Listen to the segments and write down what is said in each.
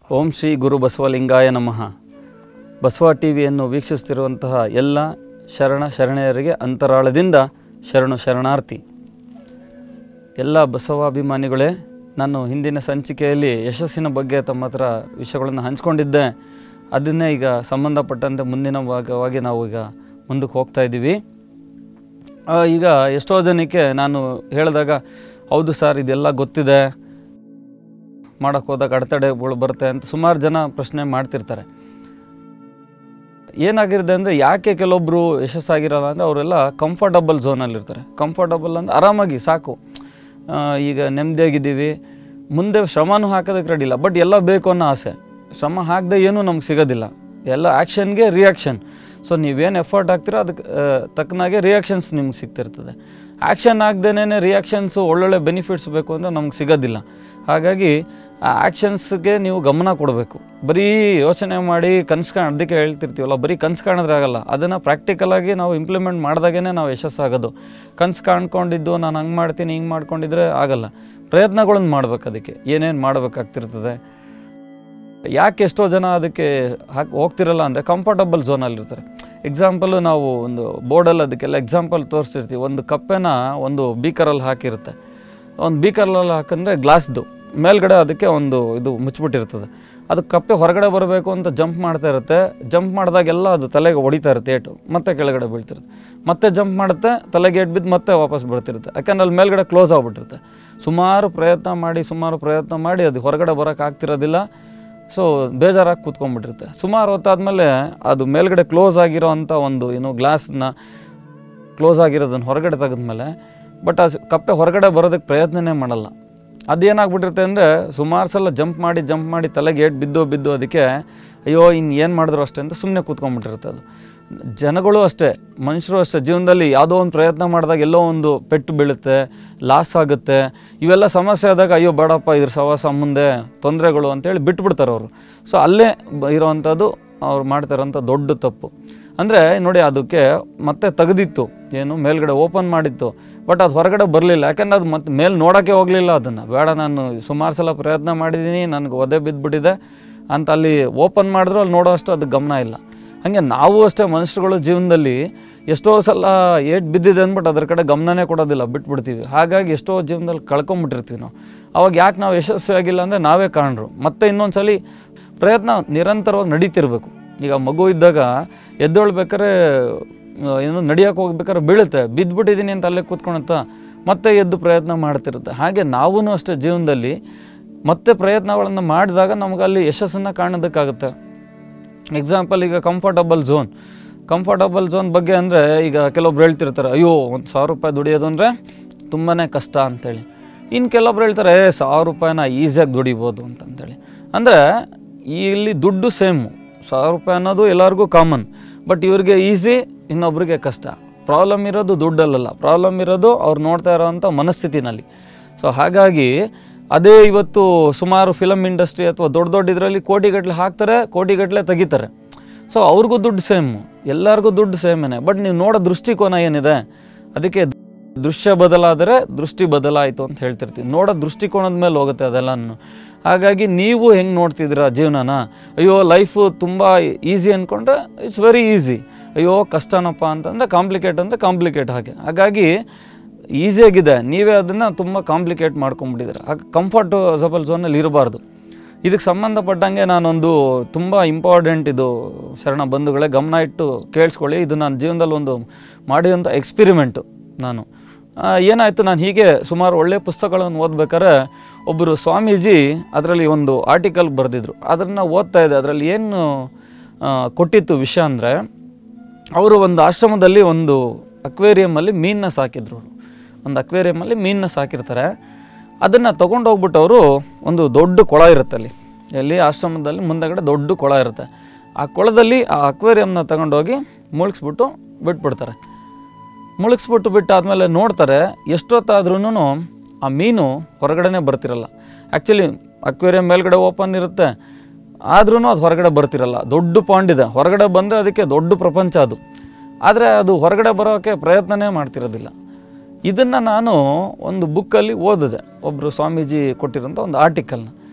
ಓಂ ಶ್ರೀ ಗುರು ಬಸವಲಿಂಗಾಯ ನಮಃ ಬಸವ ಟಿ ವಿಯನ್ನು ವೀಕ್ಷಿಸುತ್ತಿರುವಂತಹ ಎಲ್ಲ ಶರಣ ಶರಣೆಯರಿಗೆ ಅಂತರಾಳದಿಂದ ಶರಣು ಶರಣಾರ್ಥಿ ಎಲ್ಲ ಬಸವಾಭಿಮಾನಿಗಳೇ ನಾನು ಹಿಂದಿನ ಸಂಚಿಕೆಯಲ್ಲಿ ಯಶಸ್ಸಿನ ಬಗ್ಗೆ ತಮ್ಮ ಹತ್ರ ವಿಷಯಗಳನ್ನು ಹಂಚ್ಕೊಂಡಿದ್ದೆ ಅದನ್ನೇ ಈಗ ಸಂಬಂಧಪಟ್ಟಂತೆ ಮುಂದಿನ ಭಾಗವಾಗಿ ನಾವು ಈಗ ಮುಂದಕ್ಕೆ ಹೋಗ್ತಾ ಇದ್ದೀವಿ ಆ, ಈಗ ಎಷ್ಟೋ ಜನಕ್ಕೆ ನಾನು ಹೇಳಿದಾಗ ಹೌದು ಸರ್ ಇದೆಲ್ಲ ಗೊತ್ತಿದೆ ಮಾಡೋಕ್ಕೆ ಹೋದಾಗ ಅಡೆತಡೆಗಳು ಬರುತ್ತೆ ಅಂತ ಸುಮಾರು ಜನ ಪ್ರಶ್ನೆ ಮಾಡ್ತಿರ್ತಾರೆ ಏನಾಗಿರುತ್ತೆ ಅಂದರೆ ಯಾಕೆ ಕೆಲವೊಬ್ಬರು ಯಶಸ್ಸಾಗಿರಲ್ಲ ಅಂದರೆ ಅವರೆಲ್ಲ ಕಂಫರ್ಟಬಲ್ ಝೋನಲ್ಲಿರ್ತಾರೆ ಕಂಫರ್ಟಬಲ್ ಅಂದರೆ ಆರಾಮಾಗಿ ಸಾಕು ಆ, ಈಗ ನೆಮ್ಮದಿಯಾಗಿದ್ದೀವಿ ಮುಂದೆ ಶ್ರಮನೂ ಹಾಕೋದಕ್ಕೆ ರೆಡಿ ಇಲ್ಲ ಬಟ್ ಎಲ್ಲ ಬೇಕು ಅನ್ನೋ ಆಸೆ ಶ್ರಮ ಹಾಕದೆ ಏನೂ ನಮ್ಗೆ ಸಿಗೋದಿಲ್ಲ ಎಲ್ಲ ಆ್ಯಕ್ಷನ್ಗೆ ರಿಯಾಕ್ಷನ್ ಸೊ ನೀವೇನು ಎಫರ್ಟ್ ಹಾಕ್ತೀರೋ ಅದಕ್ಕೆ ಆ, ತಕ್ಕನಾಗೆ ರಿಯಾಕ್ಷನ್ಸ್ ನಿಮ್ಗೆ ಸಿಗ್ತಿರ್ತದೆ ಆ್ಯಕ್ಷನ್ ಹಾಕ್ದೇನೆ ರಿಯಾಕ್ಷನ್ಸು ಒಳ್ಳೊಳ್ಳೆ ಬೆನಿಫಿಟ್ಸ್ ಬೇಕು ಅಂದರೆ ನಮ್ಗೆ ಸಿಗೋದಿಲ್ಲ ಹಾಗಾಗಿ ಆ ಆ್ಯಕ್ಷನ್ಸ್ಗೆ ನೀವು ಗಮನ ಕೊಡಬೇಕು ಬರೀ ಯೋಚನೆ ಮಾಡಿ ಕನ್ಸು ಕಾಣ ಅದಕ್ಕೆ ಹೇಳ್ತಿರ್ತೀವಲ್ಲ ಬರೀ ಕನ್ಸು ಕಾಣಿದ್ರೆ ಆಗಲ್ಲ ಅದನ್ನು ಪ್ರಾಕ್ಟಿಕಲಾಗಿ ನಾವು ಇಂಪ್ಲಿಮೆಂಟ್ ಮಾಡಿದಾಗೇ ನಾವು ಯಶಸ್ಸಾಗೋದು ಕನ್ಸು ಕಾಣ್ಕೊಂಡಿದ್ದು ನಾನು ಹಂಗೆ ಮಾಡ್ತೀನಿ ಹಿಂಗೆ ಮಾಡ್ಕೊಂಡಿದ್ರೆ ಆಗಲ್ಲ ಪ್ರಯತ್ನಗಳನ್ನು ಮಾಡ್ಬೇಕು ಅದಕ್ಕೆ ಏನೇನು ಮಾಡಬೇಕಾಗ್ತಿರ್ತದೆ ಯಾಕೆ ಎಷ್ಟೋ ಜನ ಅದಕ್ಕೆ ಹಾಕಿ ಹೋಗ್ತಿರಲ್ಲ ಅಂದರೆ ಕಂಫರ್ಟಬಲ್ ಝೋನಲ್ಲಿರ್ತಾರೆ ಎಕ್ಸಾಂಪಲು ನಾವು ಒಂದು ಬೋರ್ಡಲ್ಲಿ ಅದಕ್ಕೆಲ್ಲ ಎಕ್ಸಾಂಪಲ್ ತೋರಿಸಿರ್ತೀವಿ ಒಂದು ಕಪ್ಪೆನ ಒಂದು ಬೀಕರಲ್ಲಿ ಹಾಕಿರುತ್ತೆ ಒಂದು ಬೀಕರಲ್ಲಿ ಹಾಕಂದ್ರೆ ಗ್ಲಾಸ್ದು ಮೇಲ್ಗಡೆ ಅದಕ್ಕೆ ಒಂದು ಇದು ಮುಚ್ಚಿಬಿಟ್ಟಿರ್ತದೆ ಅದು ಕಪ್ಪೆ ಹೊರಗಡೆ ಬರಬೇಕು ಅಂತ ಜಂಪ್ ಮಾಡ್ತಾ ಇರುತ್ತೆ ಜಂಪ್ ಮಾಡಿದಾಗೆಲ್ಲ ಅದು ತಲೆಗೆ ಹೊಡಿತಾ ಇರುತ್ತೆ ಏಟು ಮತ್ತೆ ಕೆಳಗಡೆ ಬೀಳ್ತಿರುತ್ತೆ ಮತ್ತೆ ಜಂಪ್ ಮಾಡುತ್ತೆ ತಲೆಗೆ ಏಟ್ ಬಿದ್ದು ಮತ್ತೆ ವಾಪಸ್ ಬೀಳ್ತಿರುತ್ತೆ ಯಾಕಂದ್ರೆ ಅಲ್ಲಿ ಮೇಲ್ಗಡೆ ಕ್ಲೋಸ್ ಆಗಿಬಿಟ್ಟಿರುತ್ತೆ ಸುಮಾರು ಪ್ರಯತ್ನ ಮಾಡಿ ಸುಮಾರು ಪ್ರಯತ್ನ ಮಾಡಿ ಅದು ಹೊರಗಡೆ ಬರೋಕ್ಕೆ ಆಗ್ತಿರೋದಿಲ್ಲ ಸೊ ಬೇಜಾರಾಗಿ ಕೂತ್ಕೊಂಡ್ಬಿಟ್ಟಿರುತ್ತೆ ಸುಮಾರು ಹೊತ್ತಾದಮೇಲೆ ಅದು ಮೇಲ್ಗಡೆ ಕ್ಲೋಸ್ ಆಗಿರೋ ಅಂಥ ಒಂದು ಏನು ಗ್ಲಾಸ್ನ ಕ್ಲೋಸ್ ಆಗಿರೋದನ್ನು ಹೊರಗಡೆ ತೆಗೆದ್ಮೇಲೆ ಬಟ್ ಆ ಕಪ್ಪೆ ಹೊರಗಡೆ ಬರೋದಕ್ಕೆ ಪ್ರಯತ್ನನೇ ಮಾಡಲ್ಲ ಅದೇನಾಗ್ಬಿಟ್ಟಿರುತ್ತೆ ಅಂದರೆ ಸುಮಾರು ಸಲ ಜಂಪ್ ಮಾಡಿ ಜಂಪ್ ಮಾಡಿ ತಲೆಗೆ ಏಟ್ ಬಿದ್ದು ಬಿದ್ದು ಅದಕ್ಕೆ ಅಯ್ಯೋ ಇನ್ನು ಏನು ಮಾಡಿದ್ರು ಅಷ್ಟೇ ಅಂತ ಸುಮ್ಮನೆ ಕೂತ್ಕೊಂಡ್ಬಿಟ್ಟಿರುತ್ತೆ ಅದು ಜನಗಳು ಅಷ್ಟೇ ಮನುಷ್ಯರು ಅಷ್ಟೇ ಜೀವನದಲ್ಲಿ ಯಾವುದೋ ಒಂದು ಪ್ರಯತ್ನ ಮಾಡಿದಾಗ ಎಲ್ಲೋ ಒಂದು ಪೆಟ್ಟು ಬೀಳುತ್ತೆ ಲಾಸ್ ಆಗುತ್ತೆ ಇವೆಲ್ಲ ಸಮಸ್ಯೆ ಆದಾಗ ಅಯ್ಯೋ ಬೇಡಪ್ಪ ಇದ್ರ ಸವಾಸ ಮುಂದೆ ತೊಂದರೆಗಳು ಅಂತೇಳಿ ಬಿಟ್ಬಿಡ್ತಾರೆ ಅವರು ಸೊ ಅಲ್ಲೇ ಬ- ಇರೋವಂಥದ್ದು ಅವ್ರು ಮಾಡ್ತಾರಂಥ ದೊಡ್ಡ ತಪ್ಪು ಅಂದರೆ ನೋಡಿ ಅದಕ್ಕೆ ಮತ್ತೆ ತೆಗೆದಿತ್ತು ಏನು ಮೇಲ್ಗಡೆ ಓಪನ್ ಮಾಡಿತ್ತು ಬಟ್ ಅದು ಹೊರಗಡೆ ಬರಲಿಲ್ಲ ಯಾಕಂದ್ರೆ ಅದು ಮತ್ತೆ ಮೇಲೆ ನೋಡೋಕ್ಕೆ ಹೋಗಲಿಲ್ಲ ಅದನ್ನು ಬೇಡ ನಾನು ಸುಮಾರು ಸಲ ಪ್ರಯತ್ನ ಮಾಡಿದ್ದೀನಿ ನನಗೆ ಒದೆ ಬಿದ್ದುಬಿಟ್ಟಿದೆ ಅಂತ ಅಲ್ಲಿ ಓಪನ್ ಮಾಡಿದ್ರು ಅಲ್ಲಿ ನೋಡೋ ಅಷ್ಟು ಅದಕ್ಕೆ ಗಮನ ಇಲ್ಲ ಹಾಗೆ ನಾವು ಅಷ್ಟೇ ಮನುಷ್ಯರುಗಳು ಜೀವನದಲ್ಲಿ ಎಷ್ಟೋ ಸಲ ಏಟ್ ಬಿದ್ದಿದೆ ಅಂದ್ಬಿಟ್ಟು ಅದ್ರ ಕಡೆ ಗಮನನೇ ಕೊಡೋದಿಲ್ಲ ಬಿಟ್ಬಿಡ್ತೀವಿ ಹಾಗಾಗಿ ಎಷ್ಟೋ ಜೀವನದಲ್ಲಿ ಕಳ್ಕೊಂಬಿಟ್ಟಿರ್ತೀವಿ ನಾವು ಅವಾಗ ಯಾಕೆ ನಾವು ಯಶಸ್ವಿಯಾಗಿಲ್ಲ ಅಂದರೆ ನಾವೇ ಕಾರಣರು ಮತ್ತೆ ಇನ್ನೊಂದು ಸಲ ಪ್ರಯತ್ನ ನಿರಂತರವಾಗಿ ನಡೀತಿರ್ಬೇಕು ಈಗ ಮಗು ಇದ್ದಾಗ ಎದ್ದೇಳ್ಬೇಕಾದ್ರೆ ಆ, ಏನು ನಡಿಯೋಕೆ ಹೋಗ್ಬೇಕಾದ್ರೆ ಬೀಳುತ್ತೆ ಬಿದ್ದುಬಿಟ್ಟಿದ್ದೀನಿ ಅಂತ ಅಲ್ಲೇ ಕೂತ್ಕೊಳುತ್ತಾ ಮತ್ತೆ ಎದ್ದು ಪ್ರಯತ್ನ ಮಾಡ್ತಿರುತ್ತೆ ಹಾಗೆ ನಾವೂ ಅಷ್ಟೇ ಜೀವನದಲ್ಲಿ ಮತ್ತೆ ಪ್ರಯತ್ನಗಳನ್ನು ಮಾಡಿದಾಗ ನಮ್ಗೆ ಅಲ್ಲಿ ಯಶಸ್ಸನ್ನು ಕಾಣೋದಕ್ಕಾಗುತ್ತೆ ಎಕ್ಸಾಂಪಲ್ ಈಗ ಕಂಫರ್ಟಬಲ್ ಝೋನ್ ಕಂಫರ್ಟಬಲ್ ಝೋನ್ ಬಗ್ಗೆ ಅಂದರೆ ಈಗ ಕೆಲವೊಬ್ರು ಹೇಳ್ತಿರ್ತಾರೆ ಅಯ್ಯೋ ಒಂದು ಸಾವಿರ ರೂಪಾಯಿ ದುಡಿಯೋದು ಅಂದರೆ ತುಂಬಾ ಕಷ್ಟ ಅಂತೇಳಿ ಇನ್ನು ಕೆಲವೊಬ್ರು ಹೇಳ್ತಾರೆ ಏ ಸಾವಿರ ರೂಪಾಯಿನ ಈಸಿಯಾಗಿ ದುಡಿಬೋದು ಅಂತಂತೇಳಿ ಅಂದರೆ ಇಲ್ಲಿ ದುಡ್ಡು ಸೇಮು ಸಾವಿರ ರೂಪಾಯಿ ಅನ್ನೋದು ಎಲ್ಲರಿಗೂ ಕಾಮನ್ ಬಟ್ ಇವ್ರಿಗೆ ಈಸಿ ಇನ್ನೊಬ್ರಿಗೆ ಕಷ್ಟ ಪ್ರಾಬ್ಲಮ್ ಇರೋದು ದುಡ್ಡಲ್ಲ ಪ್ರಾಬ್ಲಮ್ ಇರೋದು ಅವ್ರು ನೋಡ್ತಾ ಇರೋವಂಥ ಮನಸ್ಥಿತಿನಲ್ಲಿ ಸೊ ಹಾಗಾಗಿ ಅದೇ ಇವತ್ತು ಸುಮಾರು ಫಿಲಮ್ ಇಂಡಸ್ಟ್ರಿ ಅಥವಾ ದೊಡ್ಡ ದೊಡ್ಡ ಇದರಲ್ಲಿ ಕೋಟಿಗಟ್ಟಲೆ ಹಾಕ್ತಾರೆ ಕೋಟಿಗಟ್ಟಲೆ ತೆಗಿತಾರೆ ಸೊ ಅವ್ರಿಗೂ ದುಡ್ಡು ಸೇಮು ಎಲ್ಲರಿಗೂ ದುಡ್ಡು ಸೇಮೇನೆ ಬಟ್ ನೀವು ನೋಡೋ ದೃಷ್ಟಿಕೋನ ಏನಿದೆ ಅದಕ್ಕೆ ದೃಶ್ಯ ಬದಲಾದರೆ ದೃಷ್ಟಿ ಬದಲಾಯಿತು ಅಂತ ಹೇಳ್ತಿರ್ತೀವಿ ನೋಡೋ ದೃಷ್ಟಿಕೋನದ ಮೇಲೆ ಹೋಗುತ್ತೆ ಅದೆಲ್ಲನೂ ಹಾಗಾಗಿ ನೀವು ಹೆಂಗೆ ನೋಡ್ತಿದ್ದೀರಾ ಜೀವನನ ಅಯ್ಯೋ ಲೈಫು ತುಂಬ ಈಸಿ ಅಂದ್ಕೊಂಡ್ರೆ ಇಟ್ಸ್ ವೆರಿ ಈಸಿ ಅಯ್ಯೋ ಕಷ್ಟನಪ್ಪ ಅಂತಂದರೆ ಕಾಂಪ್ಲಿಕೇಟ್ ಅಂದರೆ ಕಾಂಪ್ಲಿಕೇಟ್ ಹಾಗೆ ಹಾಗಾಗಿ ಈಸಿಯಾಗಿದೆ ನೀವೇ ಅದನ್ನು ತುಂಬ ಕಾಂಪ್ಲಿಕೇಟ್ ಮಾಡ್ಕೊಂಬಿಟ್ಟಿದ್ದೀರ ಹಾಗೆ ಕಂಫರ್ಟಬಲ್ ಝೋನಲ್ಲಿ ಇರಬಾರ್ದು ಇದಕ್ಕೆ ಸಂಬಂಧಪಟ್ಟಂಗೆ ನಾನೊಂದು ತುಂಬ ಇಂಪಾರ್ಟೆಂಟ್ ಇದು ಶರಣ ಬಂಧುಗಳೇ ಗಮನ ಇಟ್ಟು ಕೇಳಿಸ್ಕೊಳ್ಳಿ ಇದು ನನ್ನ ಜೀವನದಲ್ಲಿ ಒಂದು ಮಾಡಿದಂಥ ಎಕ್ಸ್ಪಿರಿಮೆಂಟು ನಾನು ಆ, ಏನಾಯಿತು ನಾನು ಹೀಗೆ ಸುಮಾರು ಒಳ್ಳೆಯ ಪುಸ್ತಕಗಳನ್ನು ಓದ್ಬೇಕಾದ್ರೆ ಒಬ್ಬರು ಸ್ವಾಮೀಜಿ ಅದರಲ್ಲಿ ಒಂದು ಆರ್ಟಿಕಲ್ ಬರೆದಿದ್ರು ಅದನ್ನು ಓದ್ತಾ ಇದೆ ಅದರಲ್ಲಿ ಏನು ಆ, ಕೊಟ್ಟಿತ್ತು ವಿಷಯ ಅಂದರೆ ಅವರು ಒಂದು ಆಶ್ರಮದಲ್ಲಿ ಒಂದು ಅಕ್ವೇರಿಯಮಲ್ಲಿ ಮೀನನ್ನ ಸಾಕಿದ್ರು ಅವರು ಒಂದು ಅಕ್ವೇರಿಯಮಲ್ಲಿ ಮೀನನ್ನ ಸಾಕಿರ್ತಾರೆ ಅದನ್ನು ತೊಗೊಂಡೋಗ್ಬಿಟ್ಟು ಅವರು ಒಂದು ದೊಡ್ಡ ಕೊಳ ಇರುತ್ತೆ ಅಲ್ಲಿ ಎಲ್ಲಿ ಆಶ್ರಮದಲ್ಲಿ ಮುಂದಗಡೆ ದೊಡ್ಡ ಕೊಳ ಇರುತ್ತೆ ಆ ಕೊಳದಲ್ಲಿ ಆ ಅಕ್ವೇರಿಯಮ್ನ ತಗೊಂಡೋಗಿ ಮುಳುಗಿಸ್ಬಿಟ್ಟು ಬಿಟ್ಬಿಡ್ತಾರೆ ಮುಳುಗಿಸ್ಬಿಟ್ಟು ಬಿಟ್ಟಾದ್ಮೇಲೆ ನೋಡ್ತಾರೆ ಎಷ್ಟೊತ್ತಾದ್ರೂ ಆ ಮೀನು ಹೊರಗಡೆನೇ ಬರ್ತಿರಲ್ಲ ಆ್ಯಕ್ಚುಲಿ ಅಕ್ವೇರಿಯಂ ಮೇಲ್ಗಡೆ ಓಪನ್ ಇರುತ್ತೆ ಆದ್ರೂ ಅದು ಹೊರಗಡೆ ಬರ್ತಿರಲ್ಲ ದೊಡ್ಡ ಪಾಂಡ್ ಇದೆ ಹೊರಗಡೆ ಬಂದರೆ ಅದಕ್ಕೆ ದೊಡ್ಡ ಪ್ರಪಂಚ ಅದು ಆದರೆ ಅದು ಹೊರಗಡೆ ಬರೋಕ್ಕೆ ಪ್ರಯತ್ನನೇ ಮಾಡ್ತಿರೋದಿಲ್ಲ ಇದನ್ನು ನಾನು ಒಂದು ಬುಕ್ಕಲ್ಲಿ ಓದಿದೆ ಒಬ್ಬರು ಸ್ವಾಮೀಜಿ ಕೊಟ್ಟಿರೋಂಥ ಒಂದು ಆರ್ಟಿಕಲ್ನ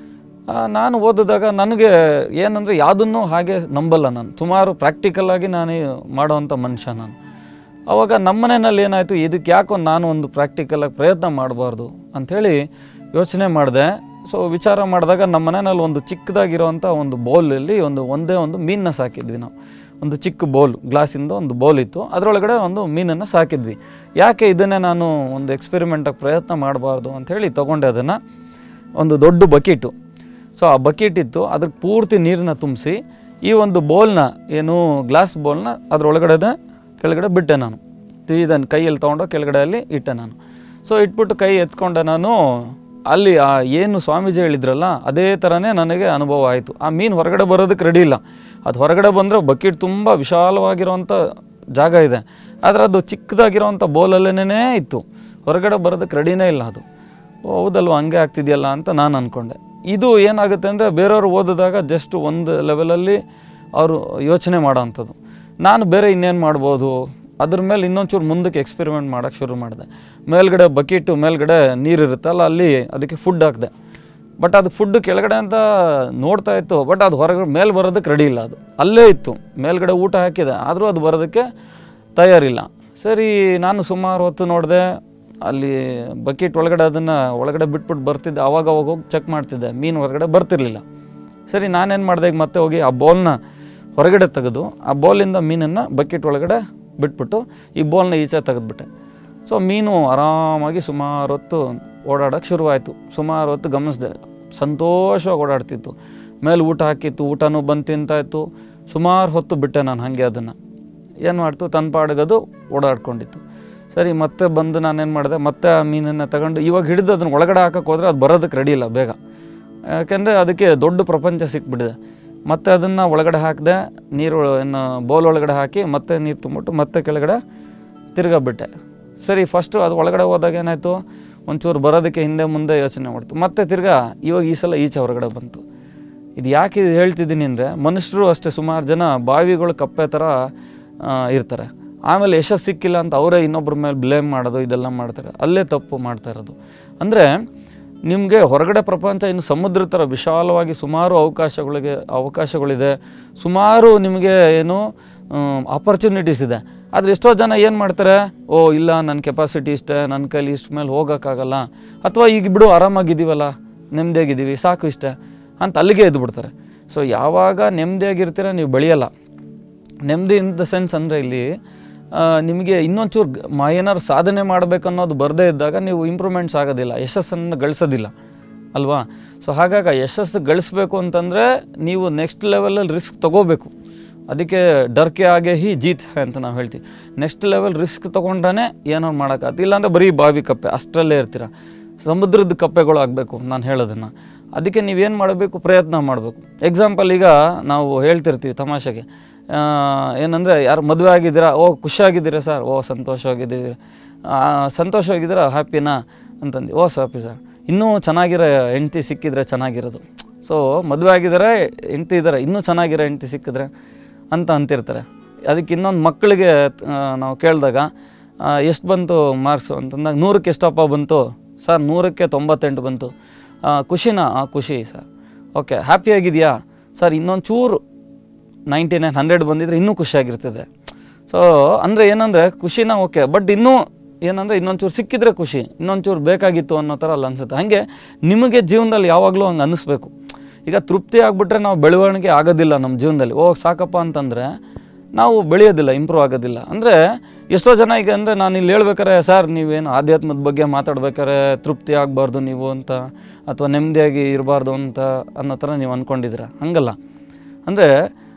ಆ, ನಾನು ಓದಿದಾಗ ನನಗೆ ಏನಂದರೆ ಯಾವುದನ್ನು ಹಾಗೆ ನಂಬಲ್ಲ ನಾನು ಸುಮಾರು ಪ್ರಾಕ್ಟಿಕಲಾಗಿ ನಾನು ಮಾಡೋವಂಥ ಮನುಷ್ಯ ನಾನು ಅವಾಗ ನಮ್ಮನೆಯಲ್ಲಿ ಏನಾಯಿತು ಇದಕ್ಕೆ ಯಾಕೋ ನಾನು ಒಂದು ಪ್ರಾಕ್ಟಿಕಲಾಗಿ ಪ್ರಯತ್ನ ಮಾಡಬಾರ್ದು ಅಂಥೇಳಿ ಯೋಚನೆ ಮಾಡಿದೆ ಸೊ ವಿಚಾರ ಮಾಡಿದಾಗ ನಮ್ಮ ಮನೆಯಲ್ಲಿ ಒಂದು ಚಿಕ್ಕದಾಗಿರೋವಂಥ ಒಂದು ಬೌಲಲ್ಲಿ ಒಂದು ಒಂದೇ ಒಂದು ಮೀನನ್ನ ಸಾಕಿದ್ವಿ ನಾವು ಒಂದು ಚಿಕ್ಕ ಬೌಲ್ ಗ್ಲಾಸಿಂದ ಒಂದು ಬೌಲ್ ಇತ್ತು ಅದರೊಳಗಡೆ ಒಂದು ಮೀನನ್ನು ಸಾಕಿದ್ವಿ ಯಾಕೆ ಇದನ್ನೇ ನಾನು ಒಂದು ಎಕ್ಸ್ಪೆರಿಮೆಂಟಾಗಿ ಪ್ರಯತ್ನ ಮಾಡಬಾರ್ದು ಅಂಥೇಳಿ ತೊಗೊಂಡೆ ಅದನ್ನು ಒಂದು ದೊಡ್ಡ ಬಕೀಟು ಸೊ ಆ ಬಕೆಟ್ ಇತ್ತು ಅದಕ್ಕೆ ಪೂರ್ತಿ ನೀರನ್ನ ತುಂಬಿಸಿ ಈ ಒಂದು ಬೌಲ್ನ ಏನು ಗ್ಲಾಸ್ ಬೌಲ್ನ ಅದರೊಳಗಡೆ ಕೆಳಗಡೆ ಬಿಟ್ಟೆ ನಾನು ಇದನ್ನು ಕೈಯಲ್ಲಿ ತೊಗೊಂಡು ಕೆಳಗಡೆ ಅಲ್ಲಿ ಇಟ್ಟೆ ನಾನು ಸೊ ಇಟ್ಬಿಟ್ಟು ಕೈ ಎತ್ಕೊಂಡೆ ನಾನು ಅಲ್ಲಿ ಆ ಏನು ಸ್ವಾಮೀಜಿ ಹೇಳಿದ್ರಲ್ಲ ಅದೇ ಥರನೇ ನನಗೆ ಅನುಭವ ಆಯಿತು ಆ ಮೀನು ಹೊರಗಡೆ ಬರೋದಕ್ಕೆ ರೆಡಿ ಇಲ್ಲ ಅದು ಹೊರಗಡೆ ಬಂದರೆ ಬಕೆಟ್ ತುಂಬ ವಿಶಾಲವಾಗಿರೋವಂಥ ಜಾಗ ಇದೆ ಆದರೆ ಅದು ಚಿಕ್ಕದಾಗಿರೋವಂಥ ಬೌಲಲ್ಲೇ ಇತ್ತು ಹೊರಗಡೆ ಬರೋದಕ್ಕೆ ರೆಡಿನೇ ಇಲ್ಲ ಅದು ಓ ಹೌದಲ್ವ ಹಂಗೆ ಆಗ್ತಿದೆಯಲ್ಲ ಅಂತ ನಾನು ಅಂದ್ಕೊಂಡೆ ಇದು ಏನಾಗುತ್ತೆ ಅಂದರೆ ಬೇರೆಯವರು ಓದಿದಾಗ ಜಸ್ಟ್ ಒಂದು ಲೆವೆಲಲ್ಲಿ ಅವರು ಯೋಚನೆ ಮಾಡೋವಂಥದ್ದು ನಾನು ಬೇರೆ ಇನ್ನೇನು ಮಾಡ್ಬೋದು ಅದ್ರ ಮೇಲೆ ಇನ್ನೊಂಚೂರು ಮುಂದಕ್ಕೆ ಎಕ್ಸ್ಪೆರಿಮೆಂಟ್ ಮಾಡೋಕ್ಕೆ ಶುರು ಮಾಡಿದೆ ಮೇಲ್ಗಡೆ ಬಕೆಟು ಮೇಲ್ಗಡೆ ನೀರಿರುತ್ತಲ್ಲ ಅಲ್ಲಿ ಅದಕ್ಕೆ ಫುಡ್ ಹಾಕಿದೆ ಬಟ್ ಅದು ಫುಡ್ ಕೆಳಗಡೆ ಅಂತ ನೋಡ್ತಾ ಇತ್ತು ಬಟ್ ಅದು ಹೊರಗಡೆ ಮೇಲೆ ಬರೋದಕ್ಕೆ ರೆಡಿ ಇಲ್ಲ ಅದು ಅಲ್ಲೇ ಇತ್ತು ಮೇಲ್ಗಡೆ ಊಟ ಹಾಕಿದೆ ಆದರೂ ಅದು ಬರೋದಕ್ಕೆ ತಯಾರಿಲ್ಲ ಸರಿ ನಾನು ಸುಮಾರು ಹೊತ್ತು ನೋಡಿದೆ ಅಲ್ಲಿ ಬಕೆಟ್ ಒಳಗಡೆ ಅದನ್ನು ಒಳಗಡೆ ಬಿಟ್ಬಿಟ್ಟು ಬರ್ತಿದ್ದೆ ಅವಾಗ ಅವಾಗ ಹೋಗಿ ಚೆಕ್ ಮಾಡ್ತಿದ್ದೆ ಮೀನು ಹೊರಗಡೆ ಬರ್ತಿರ್ಲಿಲ್ಲ ಸರಿ ನಾನೇನು ಮಾಡಿದೆ ಈಗ ಮತ್ತೆ ಹೋಗಿ ಆ ಬೌಲ್ನ ಹೊರಗಡೆ ತೆಗೆದು ಆ ಬೌಲಿಂದ ಮೀನನ್ನು ಬಕೆಟ್ ಒಳಗಡೆ ಬಿಟ್ಬಿಟ್ಟು ಈ ಬೌಲ್ನ ಈಚೆ ತೆಗೆದ್ಬಿಟ್ಟೆ ಸೊ ಮೀನು ಆರಾಮಾಗಿ ಸುಮಾರು ಹೊತ್ತು ಓಡಾಡೋಕ್ಕೆ ಶುರುವಾಯಿತು ಸುಮಾರು ಹೊತ್ತು ಗಮನಿಸಿದೆ ಸಂತೋಷವಾಗಿ ಓಡಾಡ್ತಿತ್ತು ಮೇಲೆ ಊಟ ಹಾಕಿತ್ತು ಊಟನೂ ಬಂದು ತಿಂತಾಯಿತ್ತು ಸುಮಾರು ಹೊತ್ತು ಬಿಟ್ಟೆ ನಾನು ಹಾಗೆ ಅದನ್ನು ಏನು ಮಾಡ್ತು ತನ್ನ ಪಾಡಿಗದು ಓಡಾಡ್ಕೊಂಡಿತ್ತು ಸರಿ ಮತ್ತೆ ಬಂದು ನಾನೇನು ಮಾಡಿದೆ ಮತ್ತೆ ಆ ಮೀನನ್ನು ತಗೊಂಡು ಇವಾಗ ಹಿಡಿದು ಅದನ್ನು ಒಳಗಡೆ ಹಾಕಕ್ಕೆ ಹೋದರೆ ಅದು ಬರೋದಕ್ಕೆ ರೆಡಿ ಇಲ್ಲ ಬೇಗ ಯಾಕೆಂದರೆ ಅದಕ್ಕೆ ದೊಡ್ಡ ಪ್ರಪಂಚ ಸಿಕ್ಬಿಟ್ಟಿದೆ ಮತ್ತೆ ಅದನ್ನು ಒಳಗಡೆ ಹಾಕಿದೆ ನೀರು ಏನು ಬೌಲ್ ಒಳಗಡೆ ಹಾಕಿ ಮತ್ತೆ ನೀರು ತುಂಬಿಟ್ಟು ಮತ್ತೆ ಕೆಳಗಡೆ ತಿರ್ಗಾ ಬಿಟ್ಟೆ ಸರಿ ಫಸ್ಟು ಅದು ಒಳಗಡೆ ಹೋದಾಗ ಏನಾಯಿತು ಒಂಚೂರು ಬರೋದಕ್ಕೆ ಹಿಂದೆ ಮುಂದೆ ಯೋಚನೆ ಮಾಡ್ತು ಮತ್ತೆ ತಿರ್ಗಾ ಇವಾಗ ಈ ಸಲ ಈಚೆ ಹೊರಗಡೆ ಬಂತು ಇದು ಯಾಕೆ ಇದು ಹೇಳ್ತಿದ್ದೀನಿ ಅಂದರೆ ಮನುಷ್ಯರು ಅಷ್ಟೇ ಸುಮಾರು ಜನ ಬಾವಿಗಳು ಕಪ್ಪೆ ಥರ ಆ, ಇರ್ತಾರೆ ಆಮೇಲೆ ಯಶಸ್ಸು ಸಿಕ್ಕಿಲ್ಲ ಅಂತ ಅವರೇ ಇನ್ನೊಬ್ಬರ ಮೇಲೆ ಬ್ಲೇಮ್ ಮಾಡೋದು ಇದೆಲ್ಲ ಮಾಡ್ತಾರೆ ಅಲ್ಲೇ ತಪ್ಪು ಮಾಡ್ತಾ ಇರೋದು ಅಂದರೆ ನಿಮಗೆ ಹೊರಗಡೆ ಪ್ರಪಂಚ ಇನ್ನು ಸಮುದ್ರ ಥರ ವಿಶಾಲವಾಗಿ ಸುಮಾರು ಅವಕಾಶಗಳಿಗೆ ಅವಕಾಶಗಳಿದೆ ಸುಮಾರು ನಿಮಗೆ ಏನು ಆಪರ್ಚುನಿಟೀಸ್ ಇದೆ ಆದರೆ ಎಷ್ಟೋ ಜನ ಏನು ಮಾಡ್ತಾರೆ ಓ ಇಲ್ಲ ನನ್ನ ಕೆಪಾಸಿಟಿ ಇಷ್ಟೇ ನನ್ನ ಕೈಲಿ ಇಷ್ಟ ಮೇಲೆ ಹೋಗೋಕ್ಕಾಗಲ್ಲ ಅಥವಾ ಈಗ ಬಿಡು ಆರಾಮಾಗಿದ್ದೀವಲ್ಲ ನೆಮ್ಮದಿಯಾಗಿದ್ದೀವಿ ಸಾಕು ಇಷ್ಟೇ ಅಂತ ಅಲ್ಲಿಗೆ ಎದ್ಬಿಡ್ತಾರೆ ಸೊ ಯಾವಾಗ ನೆಮ್ಮದಿಯಾಗಿರ್ತೀರ ನೀವು ಬೆಳೆಯಲ್ಲ ನೆಮ್ಮದಿ ಇನ್ ದ ಸೆನ್ಸ್ ಅಂದರೆ ಇಲ್ಲಿ ಆ, ನಿಮಗೆ ಇನ್ನೊಂಚೂರು ಗ- ಮ ಏನಾದ್ರು ಸಾಧನೆ ಮಾಡಬೇಕು ಅನ್ನೋದು ಬರದೇ ಇದ್ದಾಗ ನೀವು ಇಂಪ್ರೂವ್ಮೆಂಟ್ಸ್ ಆಗೋದಿಲ್ಲ ಯಶಸ್ಸನ್ನು ಗಳಿಸೋದಿಲ್ಲ ಅಲ್ವಾ ಸೊ ಹಾಗಾಗಿ ಆ ಯಶಸ್ಸು ಗಳಿಸ್ಬೇಕು ಅಂತಂದರೆ ನೀವು ನೆಕ್ಸ್ಟ್ ಲೆವೆಲಲ್ಲಿ ರಿಸ್ಕ್ ತೊಗೋಬೇಕು ಅದಕ್ಕೆ ಡರ್ಕೆ ಆಗೇ ಹಿ ಜೀತ್ ಹೈ ಅಂತ ನಾವು ಹೇಳ್ತೀವಿ ನೆಕ್ಸ್ಟ್ ಲೆವೆಲ್ ರಿಸ್ಕ್ ತೊಗೊಂಡ್ರೆ ಏನೋ ಮಾಡೋಕ್ಕಾಗತ್ತೆ ಇಲ್ಲಾಂದರೆ ಬರೀ ಬಾವಿ ಕಪ್ಪೆ ಅಷ್ಟರಲ್ಲೇ ಇರ್ತೀರ ಸಮುದ್ರದ ಕಪ್ಪೆಗಳು ಆಗಬೇಕು ನಾನು ಹೇಳೋದನ್ನು ಅದಕ್ಕೆ ನೀವೇನು ಮಾಡಬೇಕು ಪ್ರಯತ್ನ ಮಾಡಬೇಕು ಎಕ್ಸಾಂಪಲ್ ಈಗ ನಾವು ಹೇಳ್ತಿರ್ತೀವಿ ತಮಾಷೆಗೆ ಆ, ಏನಂದರೆ ಯಾರು ಮದುವೆ ಆಗಿದ್ದೀರಾ ಓ ಖುಷಿಯಾಗಿದ್ದೀರಾ ಸರ್ ಓ ಸಂತೋಷವಾಗಿದ್ದೀರಿ ಆ, ಸಂತೋಷವಾಗಿದ್ದೀರಾ ಹ್ಯಾಪಿನಾ ಅಂತಂದು ಓ ಹ್ಯಾಪಿ ಸರ್ ಇನ್ನೂ ಚೆನ್ನಾಗಿರೋ ಹೆಂಡ್ತಿ ಸಿಕ್ಕಿದ್ರೆ ಚೆನ್ನಾಗಿರೋದು ಸೊ ಮದುವೆ ಆಗಿದ್ದಾರೆ ಹೆಂಡ್ತಿ ಇದ್ದಾರೆ ಇನ್ನೂ ಚೆನ್ನಾಗಿರೋ ಹೆಂಡ್ತಿ ಸಿಕ್ಕಿದ್ರೆ ಅಂತ ಅಂತಿರ್ತಾರೆ ಅದಕ್ಕೆ ಇನ್ನೊಂದು ಮಕ್ಕಳಿಗೆ ಆ, ನಾವು ಕೇಳಿದಾಗ ಎಷ್ಟು ಬಂತು ಮಾರ್ಕ್ಸು ಅಂತಂದಾಗ ನೂರಕ್ಕೆ ಎಷ್ಟಪ್ಪ ಬಂತು ಸರ್ ನೂರಕ್ಕೆ ತೊಂಬತ್ತೆಂಟು ಬಂತು ಆ, ಖುಷಿನಾ ಹಾಂ ಖುಷಿ ಸರ್ ಓಕೆ ಹ್ಯಾಪಿಯಾಗಿದೆಯಾ ಸರ್ ಇನ್ನೊಂದು ಚೂರು ನೈಂಟಿ ನೈನ್ ಹಂಡ್ರೆಡ್ ಬಂದಿದ್ರೆ ಇನ್ನೂ ಖುಷಿಯಾಗಿರ್ತದೆ ಸೊ ಅಂದರೆ ಏನಂದರೆ ಖುಷಿನ ಓಕೆ ಬಟ್ ಇನ್ನೂ ಏನಂದರೆ ಇನ್ನೊಂಚೂರು ಸಿಕ್ಕಿದ್ರೆ ಖುಷಿ ಇನ್ನೊಂಚೂರು ಬೇಕಾಗಿತ್ತು ಅನ್ನೋ ಥರ ಅಲ್ಲಿ ಅನಿಸುತ್ತೆ ಹಾಗೆ ನಿಮಗೆ ಜೀವನದಲ್ಲಿ ಯಾವಾಗಲೂ ಹಂಗೆ ಅನ್ನಿಸ್ಬೇಕು ಈಗ ತೃಪ್ತಿ ಆಗಿಬಿಟ್ರೆ ನಾವು ಬೆಳವಣಿಗೆ ಆಗೋದಿಲ್ಲ ನಮ್ಮ ಜೀವನದಲ್ಲಿ ಓ ಸಾಕಪ್ಪ ಅಂತಂದರೆ ನಾವು ಬೆಳೆಯೋದಿಲ್ಲ ಇಂಪ್ರೂವ್ ಆಗೋದಿಲ್ಲ ಅಂದರೆ ಎಷ್ಟೋ ಜನ ಈಗ ಅಂದರೆ ನಾನು ಇಲ್ಲಿ ಹೇಳ್ಬೇಕಾರೆ ಸರ್ ನೀವೇನು ಆಧ್ಯಾತ್ಮದ ಬಗ್ಗೆ ಮಾತಾಡ್ಬೇಕಾರೆ ತೃಪ್ತಿ ಆಗಬಾರ್ದು ನೀವು ಅಂತ ಅಥವಾ ನೆಮ್ಮದಿಯಾಗಿ ಇರಬಾರ್ದು ಅಂತ ಅನ್ನೋ ಥರ ನೀವು ಅಂದ್ಕೊಂಡಿದ್ದೀರ ಹಂಗಲ್ಲ ಅಂದರೆ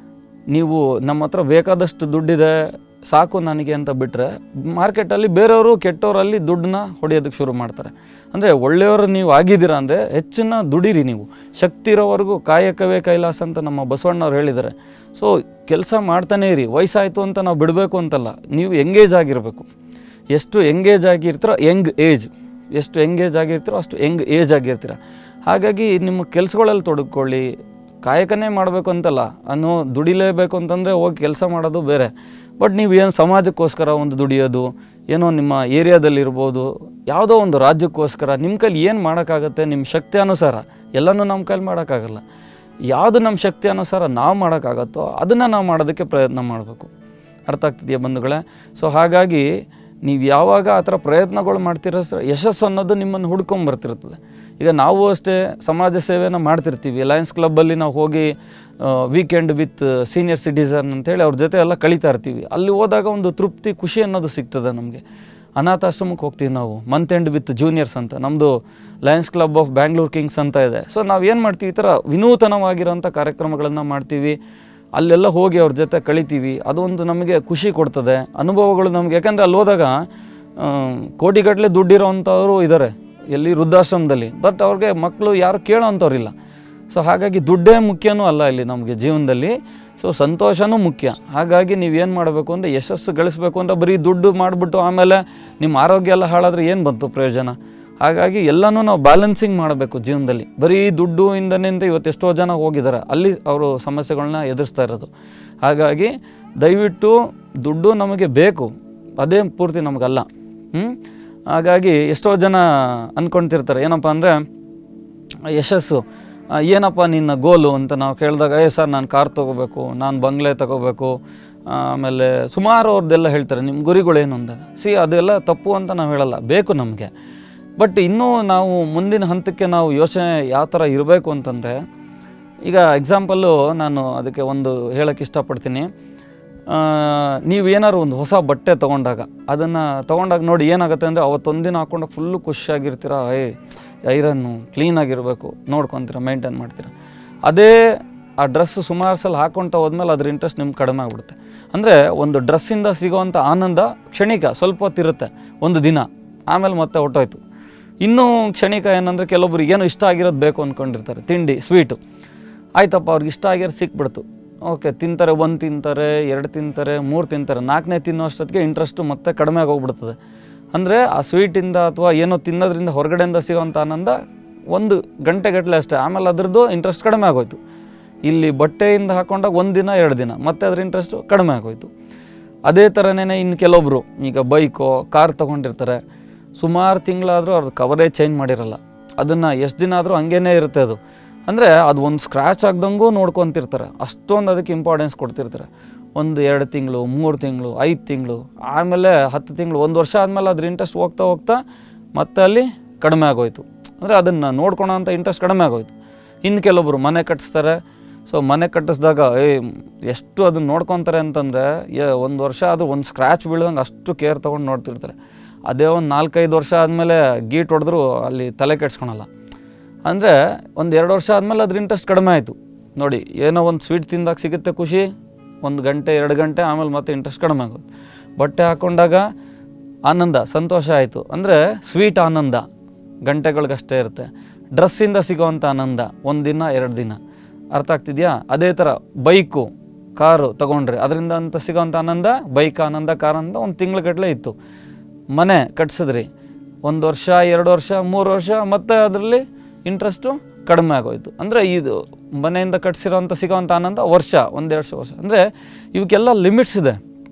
ನೀವು ನಮ್ಮ ಹತ್ರ ಬೇಕಾದಷ್ಟು ದುಡ್ಡಿದೆ ಸಾಕು ನನಗೆ ಅಂತ ಬಿಟ್ಟರೆ ಮಾರ್ಕೆಟಲ್ಲಿ ಬೇರೆಯವರು ಕೆಟ್ಟವರಲ್ಲಿ ದುಡ್ಡನ್ನ ಹೊಡೆಯೋದಕ್ಕೆ ಶುರು ಮಾಡ್ತಾರೆ ಅಂದರೆ ಒಳ್ಳೆಯವರು ನೀವು ಆಗಿದ್ದೀರಾ ಅಂದರೆ ಹೆಚ್ಚಿನ ದುಡೀರಿ ನೀವು ಶಕ್ತಿ ಇರೋವರೆಗೂ ಕಾಯಕವೇ ಕೈಲಾಸ ಅಂತ ನಮ್ಮ ಬಸವಣ್ಣವ್ರು ಹೇಳಿದ್ದಾರೆ ಸೊ ಕೆಲಸ ಮಾಡ್ತಾನೇ ಇರಿ ವಯಸ್ಸಾಯಿತು ಅಂತ ನಾವು ಬಿಡಬೇಕು ಅಂತಲ್ಲ ನೀವು ಎಂಗೇಜ್ ಆಗಿರಬೇಕು ಎಷ್ಟು ಎಂಗೇಜ್ ಆಗಿರ್ತೀರೋ ಯಂಗ್ ಏಜ್ ಎಷ್ಟು ಎಂಗೇಜ್ ಆಗಿರ್ತೀರೋ ಅಷ್ಟು ಯಂಗ್ ಏಜ್ ಆಗಿರ್ತೀರ ಹಾಗಾಗಿ ನಿಮ್ಮ ಕೆಲಸಗಳಲ್ಲಿ ತೊಡಗಿಕೊಳ್ಳಿ ಕಾಯಕನೇ ಮಾಡಬೇಕು ಅಂತಲ್ಲ ಅನ್ನೋ ದುಡಿಲೇಬೇಕು ಅಂತಂದರೆ ಹೋಗಿ ಕೆಲಸ ಮಾಡೋದು ಬೇರೆ ಬಟ್ ನೀವು ಏನು ಸಮಾಜಕ್ಕೋಸ್ಕರ ಒಂದು ದುಡಿಯೋದು ಏನೋ ನಿಮ್ಮ ಏರಿಯಾದಲ್ಲಿರ್ಬೋದು ಯಾವುದೋ ಒಂದು ರಾಜ್ಯಕ್ಕೋಸ್ಕರ ನಿಮ್ಮ ಕೈಲಿ ಏನು ಮಾಡೋಕ್ಕಾಗತ್ತೆ ನಿಮ್ಮ ಶಕ್ತಿ ಅನುಸಾರ ಎಲ್ಲನೂ ನಮ್ಮ ಕೈಲಿ ಮಾಡೋಕ್ಕಾಗಲ್ಲ ಯಾವುದು ನಮ್ಮ ಶಕ್ತಿ ಅನುಸಾರ ನಾವು ಮಾಡೋಕ್ಕಾಗತ್ತೋ ಅದನ್ನು ನಾವು ಮಾಡೋದಕ್ಕೆ ಪ್ರಯತ್ನ ಮಾಡಬೇಕು ಅರ್ಥ ಆಗ್ತಿದೆಯಾ ಬಂಧುಗಳೇ ಸೊ ಹಾಗಾಗಿ ನೀವು ಯಾವಾಗ ಆ ಥರ ಪ್ರಯತ್ನಗಳು ಮಾಡ್ತಿರೋ ಸ- ಯಶಸ್ಸು ಅನ್ನೋದು ನಿಮ್ಮನ್ನು ಹುಡ್ಕೊಂಬರ್ತಿರ್ತದೆ ಈಗ ನಾವು ಅಷ್ಟೇ ಸಮಾಜ ಸೇವೆನ ಮಾಡ್ತಿರ್ತೀವಿ ಲಯನ್ಸ್ ಕ್ಲಬ್ಬಲ್ಲಿ ನಾವು ಹೋಗಿ ವೀಕೆಂಡ್ ವಿತ್ ಸೀನಿಯರ್ ಸಿಟಿಸನ್ ಅಂತೇಳಿ ಅವ್ರ ಜೊತೆ ಎಲ್ಲ ಕಳೀತಾ ಇರ್ತೀವಿ ಅಲ್ಲಿ ಹೋದಾಗ ಒಂದು ತೃಪ್ತಿ ಖುಷಿ ಅನ್ನೋದು ಸಿಗ್ತದೆ ನಮಗೆ ಅನಾಥಾಶ್ರಮಕ್ಕೆ ಹೋಗ್ತೀವಿ ನಾವು ಮಂತ್ ಎಂಡ್ ವಿತ್ ಜೂನಿಯರ್ಸ್ ಅಂತ ನಮ್ಮದು lions club of Bangalore kings ಅಂತ ಇದೆ ಸೊ ನಾವು ಏನು ಮಾಡ್ತೀವಿ ಈ ಥರ ವಿನೂತನವಾಗಿರೋಂಥ ಕಾರ್ಯಕ್ರಮಗಳನ್ನು ಮಾಡ್ತೀವಿ ಅಲ್ಲೆಲ್ಲ ಹೋಗಿ ಅವ್ರ ಜೊತೆ ಕಳಿತೀವಿ ಅದೊಂದು ನಮಗೆ ಖುಷಿ ಕೊಡ್ತದೆ ಅನುಭವಗಳು ನಮಗೆ ಯಾಕಂದರೆ ಅಲ್ಲಿ ಹೋದಾಗ ಕೋಟಿಗಟ್ಟಲೆ ದುಡ್ಡಿರೋವಂಥವ್ರು ಇದ್ದಾರೆ ಎಲ್ಲಿ ವೃದ್ಧಾಶ್ರಮದಲ್ಲಿ ಬಟ್ ಅವ್ರಿಗೆ ಮಕ್ಕಳು ಯಾರು ಕೇಳೋ ಅಂಥವ್ರಿಲ್ಲ ಸೊ ಹಾಗಾಗಿ ದುಡ್ಡೇ ಮುಖ್ಯನೂ ಅಲ್ಲ ಇಲ್ಲಿ ನಮಗೆ ಜೀವನದಲ್ಲಿ ಸೊ ಸಂತೋಷನೂ ಮುಖ್ಯ ಹಾಗಾಗಿ ನೀವೇನು ಮಾಡಬೇಕು ಅಂದರೆ ಯಶಸ್ಸು ಗಳಿಸ್ಬೇಕು ಅಂದರೆ ಬರೀ ದುಡ್ಡು ಮಾಡಿಬಿಟ್ಟು ಆಮೇಲೆ ನಿಮ್ಮ ಆರೋಗ್ಯ ಎಲ್ಲ ಹಾಳಾದರೆ ಏನು ಬಂತು ಪ್ರಯೋಜನ ಹಾಗಾಗಿ ಎಲ್ಲನೂ ನಾವು ಬ್ಯಾಲೆನ್ಸಿಂಗ್ ಮಾಡಬೇಕು ಜೀವನದಲ್ಲಿ ಬರೀ ದುಡ್ಡು ಇಂದನಿಂದ ಇವತ್ತು ಎಷ್ಟೋ ಜನ ಹೋಗಿದ್ದಾರೆ ಅಲ್ಲಿ ಅವರು ಸಮಸ್ಯೆಗಳನ್ನ ಎದುರಿಸ್ತಾ ಇರೋದು ಹಾಗಾಗಿ ದಯವಿಟ್ಟು ದುಡ್ಡು ನಮಗೆ ಬೇಕು ಅದೇ ಪೂರ್ತಿ ನಮಗಲ್ಲ ಹ್ಮ್? ಹಾಗಾಗಿ ಎಷ್ಟೋ ಜನ ಅಂದ್ಕೊಳ್ತಿರ್ತಾರೆ ಏನಪ್ಪ ಅಂದರೆ ಯಶಸ್ಸು ಆ, ಏನಪ್ಪ ನಿನ್ನ ಗೋಲು ಅಂತ ನಾವು ಕೇಳಿದಾಗ ಏ ಸರ್ ನಾನು ಕಾರ್ ತೊಗೋಬೇಕು ನಾನು ಬಂಗ್ಲೆ ತಗೋಬೇಕು ಆಮೇಲೆ ಸುಮಾರು ಅವ್ರದ್ದೆಲ್ಲ ಹೇಳ್ತಾರೆ ನಿಮ್ಮ ಗುರಿಗಳೇನು ಅಂದಾಗ ಸಿ ಅದೆಲ್ಲ ತಪ್ಪು ಅಂತ ನಾವು ಹೇಳಲ್ಲ ಬೇಕು ನಮಗೆ ಬಟ್ ಇನ್ನೂ ನಾವು ಮುಂದಿನ ಹಂತಕ್ಕೆ ನಾವು ಯೋಚನೆ ಯಾವ ಥರ ಇರಬೇಕು ಅಂತಂದರೆ ಈಗ ಎಕ್ಸಾಂಪಲ್ಲು ನಾನು ಅದಕ್ಕೆ ಒಂದು ಹೇಳೋಕ್ಕೆ ಇಷ್ಟಪಡ್ತೀನಿ ಆ, ನೀವು ಏನಾದ್ರು ಒಂದು ಹೊಸ ಬಟ್ಟೆ ತೊಗೊಂಡಾಗ ಅದನ್ನು ತೊಗೊಂಡಾಗ ನೋಡಿ ಏನಾಗುತ್ತೆ ಅಂದರೆ ಅವತ್ತೊಂದಿನ ಹಾಕೊಂಡಾಗ ಫುಲ್ಲು ಖುಷಿಯಾಗಿರ್ತೀರ ಏ ಐರನ್ನು ಕ್ಲೀನಾಗಿರಬೇಕು ನೋಡ್ಕೊತೀರ ಮೇಂಟೈನ್ ಮಾಡ್ತೀರ ಅದೇ ಆ ಡ್ರೆಸ್ ಸುಮಾರು ಸಲ ಹಾಕ್ಕೊಳ್ತಾ ಹೋದ್ಮೇಲೆ ಅದ್ರ ಇಂಟ್ರೆಸ್ಟ್ ನಿಮ್ಗೆ ಕಡಿಮೆ ಆಗ್ಬಿಡುತ್ತೆ ಅಂದರೆ ಒಂದು ಡ್ರೆಸ್ಸಿಂದ ಸಿಗೋವಂಥ ಆನಂದ ಕ್ಷಣಿಕ ಸ್ವಲ್ಪ ಹೊತ್ತಿರುತ್ತೆ ಒಂದು ದಿನ ಆಮೇಲೆ ಮತ್ತೆ ಹೊಟ್ಟೋಯ್ತು ಇನ್ನೂ ಕ್ಷಣಿಕ ಏನಂದರೆ ಕೆಲವೊಬ್ರಿಗೆ ಏನೋ ಇಷ್ಟ ಆಗಿರೋದು ಬೇಕು ಅಂದ್ಕೊಂಡಿರ್ತಾರೆ ತಿಂಡಿ ಸ್ವೀಟು ಆಯ್ತಪ್ಪ ಅವ್ರಿಗೆ ಇಷ್ಟ ಆಗಿರೋದು ಸಿಕ್ಬಿಡ್ತು ಓಕೆ ತಿಂತಾರೆ ಒಂದು ತಿಂತಾರೆ ಎರಡು ತಿಂತಾರೆ ಮೂರು ತಿಂತಾರೆ ನಾಲ್ಕನೇ ತಿನ್ನೋ ಅಷ್ಟೊತ್ತಿಗೆ ಇಂಟ್ರೆಸ್ಟು ಮತ್ತೆ ಕಡಿಮೆ ಆಗೋಗ್ಬಿಡ್ತದೆ ಅಂದರೆ ಆ ಸ್ವೀಟಿಂದ ಅಥವಾ ಏನೋ ತಿನ್ನೋದ್ರಿಂದ ಹೊರಗಡೆಯಿಂದ ಸಿಗೋವಂಥ ಆನಂದ ಒಂದು ಗಂಟೆಗಟ್ಟಲೆ ಅಷ್ಟೇ ಆಮೇಲೆ ಅದ್ರದ್ದು ಇಂಟ್ರೆಸ್ಟ್ ಕಡಿಮೆ ಆಗೋಯ್ತು ಇಲ್ಲಿ ಬಟ್ಟೆಯಿಂದ ಹಾಕೊಂಡಾಗ ಒಂದು ದಿನ ಎರಡು ದಿನ ಮತ್ತೆ ಅದ್ರ ಇಂಟ್ರೆಸ್ಟು ಕಡಿಮೆ ಆಗೋಯ್ತು ಅದೇ ಥರನೇ ಇನ್ನು ಕೆಲವೊಬ್ಬರು ಈಗ ಬೈಕೋ ಕಾರ್ ತೊಗೊಂಡಿರ್ತಾರೆ ಸುಮಾರು ತಿಂಗಳಾದರೂ ಅವ್ರ ಕವರೇಜ್ ಚೇಂಜ್ ಮಾಡಿರಲ್ಲ ಅದನ್ನು ಎಷ್ಟು ದಿನ ಆದರೂ ಹಂಗೇನೇ ಇರುತ್ತೆ ಅದು ಅಂದರೆ ಅದು ಒಂದು ಸ್ಕ್ರ್ಯಾಚ್ ಆಗ್ದಂಗೂ ನೋಡ್ಕೊತಿರ್ತಾರೆ ಅಷ್ಟೊಂದು ಅದಕ್ಕೆ ಇಂಪಾರ್ಟೆನ್ಸ್ ಕೊಡ್ತಿರ್ತಾರೆ ಒಂದು ಎರಡು ತಿಂಗಳು ಮೂರು ತಿಂಗಳು ಐದು ತಿಂಗಳು ಆಮೇಲೆ ಹತ್ತು ತಿಂಗಳು ಒಂದು ವರ್ಷ ಆದಮೇಲೆ ಅದ್ರ ಇಂಟ್ರೆಸ್ಟ್ ಹೋಗ್ತಾ ಹೋಗ್ತಾ ಮತ್ತೆ ಅಲ್ಲಿ ಕಡಿಮೆ ಆಗೋಯ್ತು ಅಂದರೆ ಅದನ್ನು ನೋಡ್ಕೊಳೋ ಅಂಥ ಇಂಟ್ರೆಸ್ಟ್ ಕಡಿಮೆ ಆಗೋಯ್ತು ಇನ್ನು ಕೆಲವೊಬ್ಬರು ಮನೆ ಕಟ್ಟಿಸ್ತಾರೆ ಸೊ ಮನೆ ಕಟ್ಟಿಸಿದಾಗ ಏ ಎಷ್ಟು ಅದನ್ನ ನೋಡ್ಕೊತಾರೆ ಅಂತಂದರೆ ಒಂದು ವರ್ಷ ಅದು ಒಂದು ಸ್ಕ್ರ್ಯಾಚ್ ಬೀಳ್ದಂಗೆ ಅಷ್ಟು ಕೇರ್ ತೊಗೊಂಡು ನೋಡ್ತಿರ್ತಾರೆ ಅದೇ ಒಂದು ನಾಲ್ಕೈದು ವರ್ಷ ಆದಮೇಲೆ ಗೀಟ್ ಹೊಡೆದ್ರು ಅಲ್ಲಿ ತಲೆ ಕೆಡ್ಸ್ಕೊಳಲ್ಲ ಅಂದರೆ ಒಂದು ಎರಡು ವರ್ಷ ಆದಮೇಲೆ ಅದ್ರ ಇಂಟ್ರೆಸ್ಟ್ ಕಡಿಮೆ ಆಯಿತು ನೋಡಿ ಏನೋ ಒಂದು ಸ್ವೀಟ್ ತಿಂದಾಗ ಸಿಗುತ್ತೆ ಖುಷಿ ಒಂದು ಗಂಟೆ ಎರಡು ಗಂಟೆ ಆಮೇಲೆ ಮತ್ತೆ ಇಂಟ್ರೆಸ್ಟ್ ಕಡಿಮೆ ಆಗೋದು ಬಟ್ಟೆ ಹಾಕ್ಕೊಂಡಾಗ ಆನಂದ ಸಂತೋಷ ಆಯಿತು ಅಂದರೆ ಸ್ವೀಟ್ ಆನಂದ ಗಂಟೆಗಳಿಗಷ್ಟೇ ಇರುತ್ತೆ ಡ್ರೆಸ್ಸಿಂದ ಸಿಗೋವಂಥ ಆನಂದ ಒಂದು ದಿನ ಎರಡು ದಿನ ಅರ್ಥ ಆಗ್ತಿದೆಯಾ ಅದೇ ಥರ ಬೈಕು ಕಾರು ತಗೊಂಡ್ರೆ ಅದರಿಂದ ಅಂತ ಸಿಗೋವಂಥ ಆನಂದ ಬೈಕ್ ಆನಂದ ಕಾರ್ ಆನಂದ ಒಂದು ತಿಂಗ್ಳುಗಟ್ಟಲೆ ಇತ್ತು ಮನೆ ಕಟ್ಸಿದ್ರಿ ಒಂದು ವರ್ಷ ಎರಡು ವರ್ಷ ಮೂರು ವರ್ಷ ಮತ್ತೆ ಅದರಲ್ಲಿ ಇಂಟ್ರೆಸ್ಟು ಕಡಿಮೆ ಆಗೋಯ್ತು ಅಂದರೆ ಇದು ಮನೆಯಿಂದ ಕಟ್ಸಿರೋಂಥ ಸಿಗೋವಂಥ ಆನಂದ ವರ್ಷ ಒಂದೆರಡು ವರ್ಷ ಅಂದರೆ ಇವಕ್ಕೆಲ್ಲ ಲಿಮಿಟ್ಸ್ ಇದೆ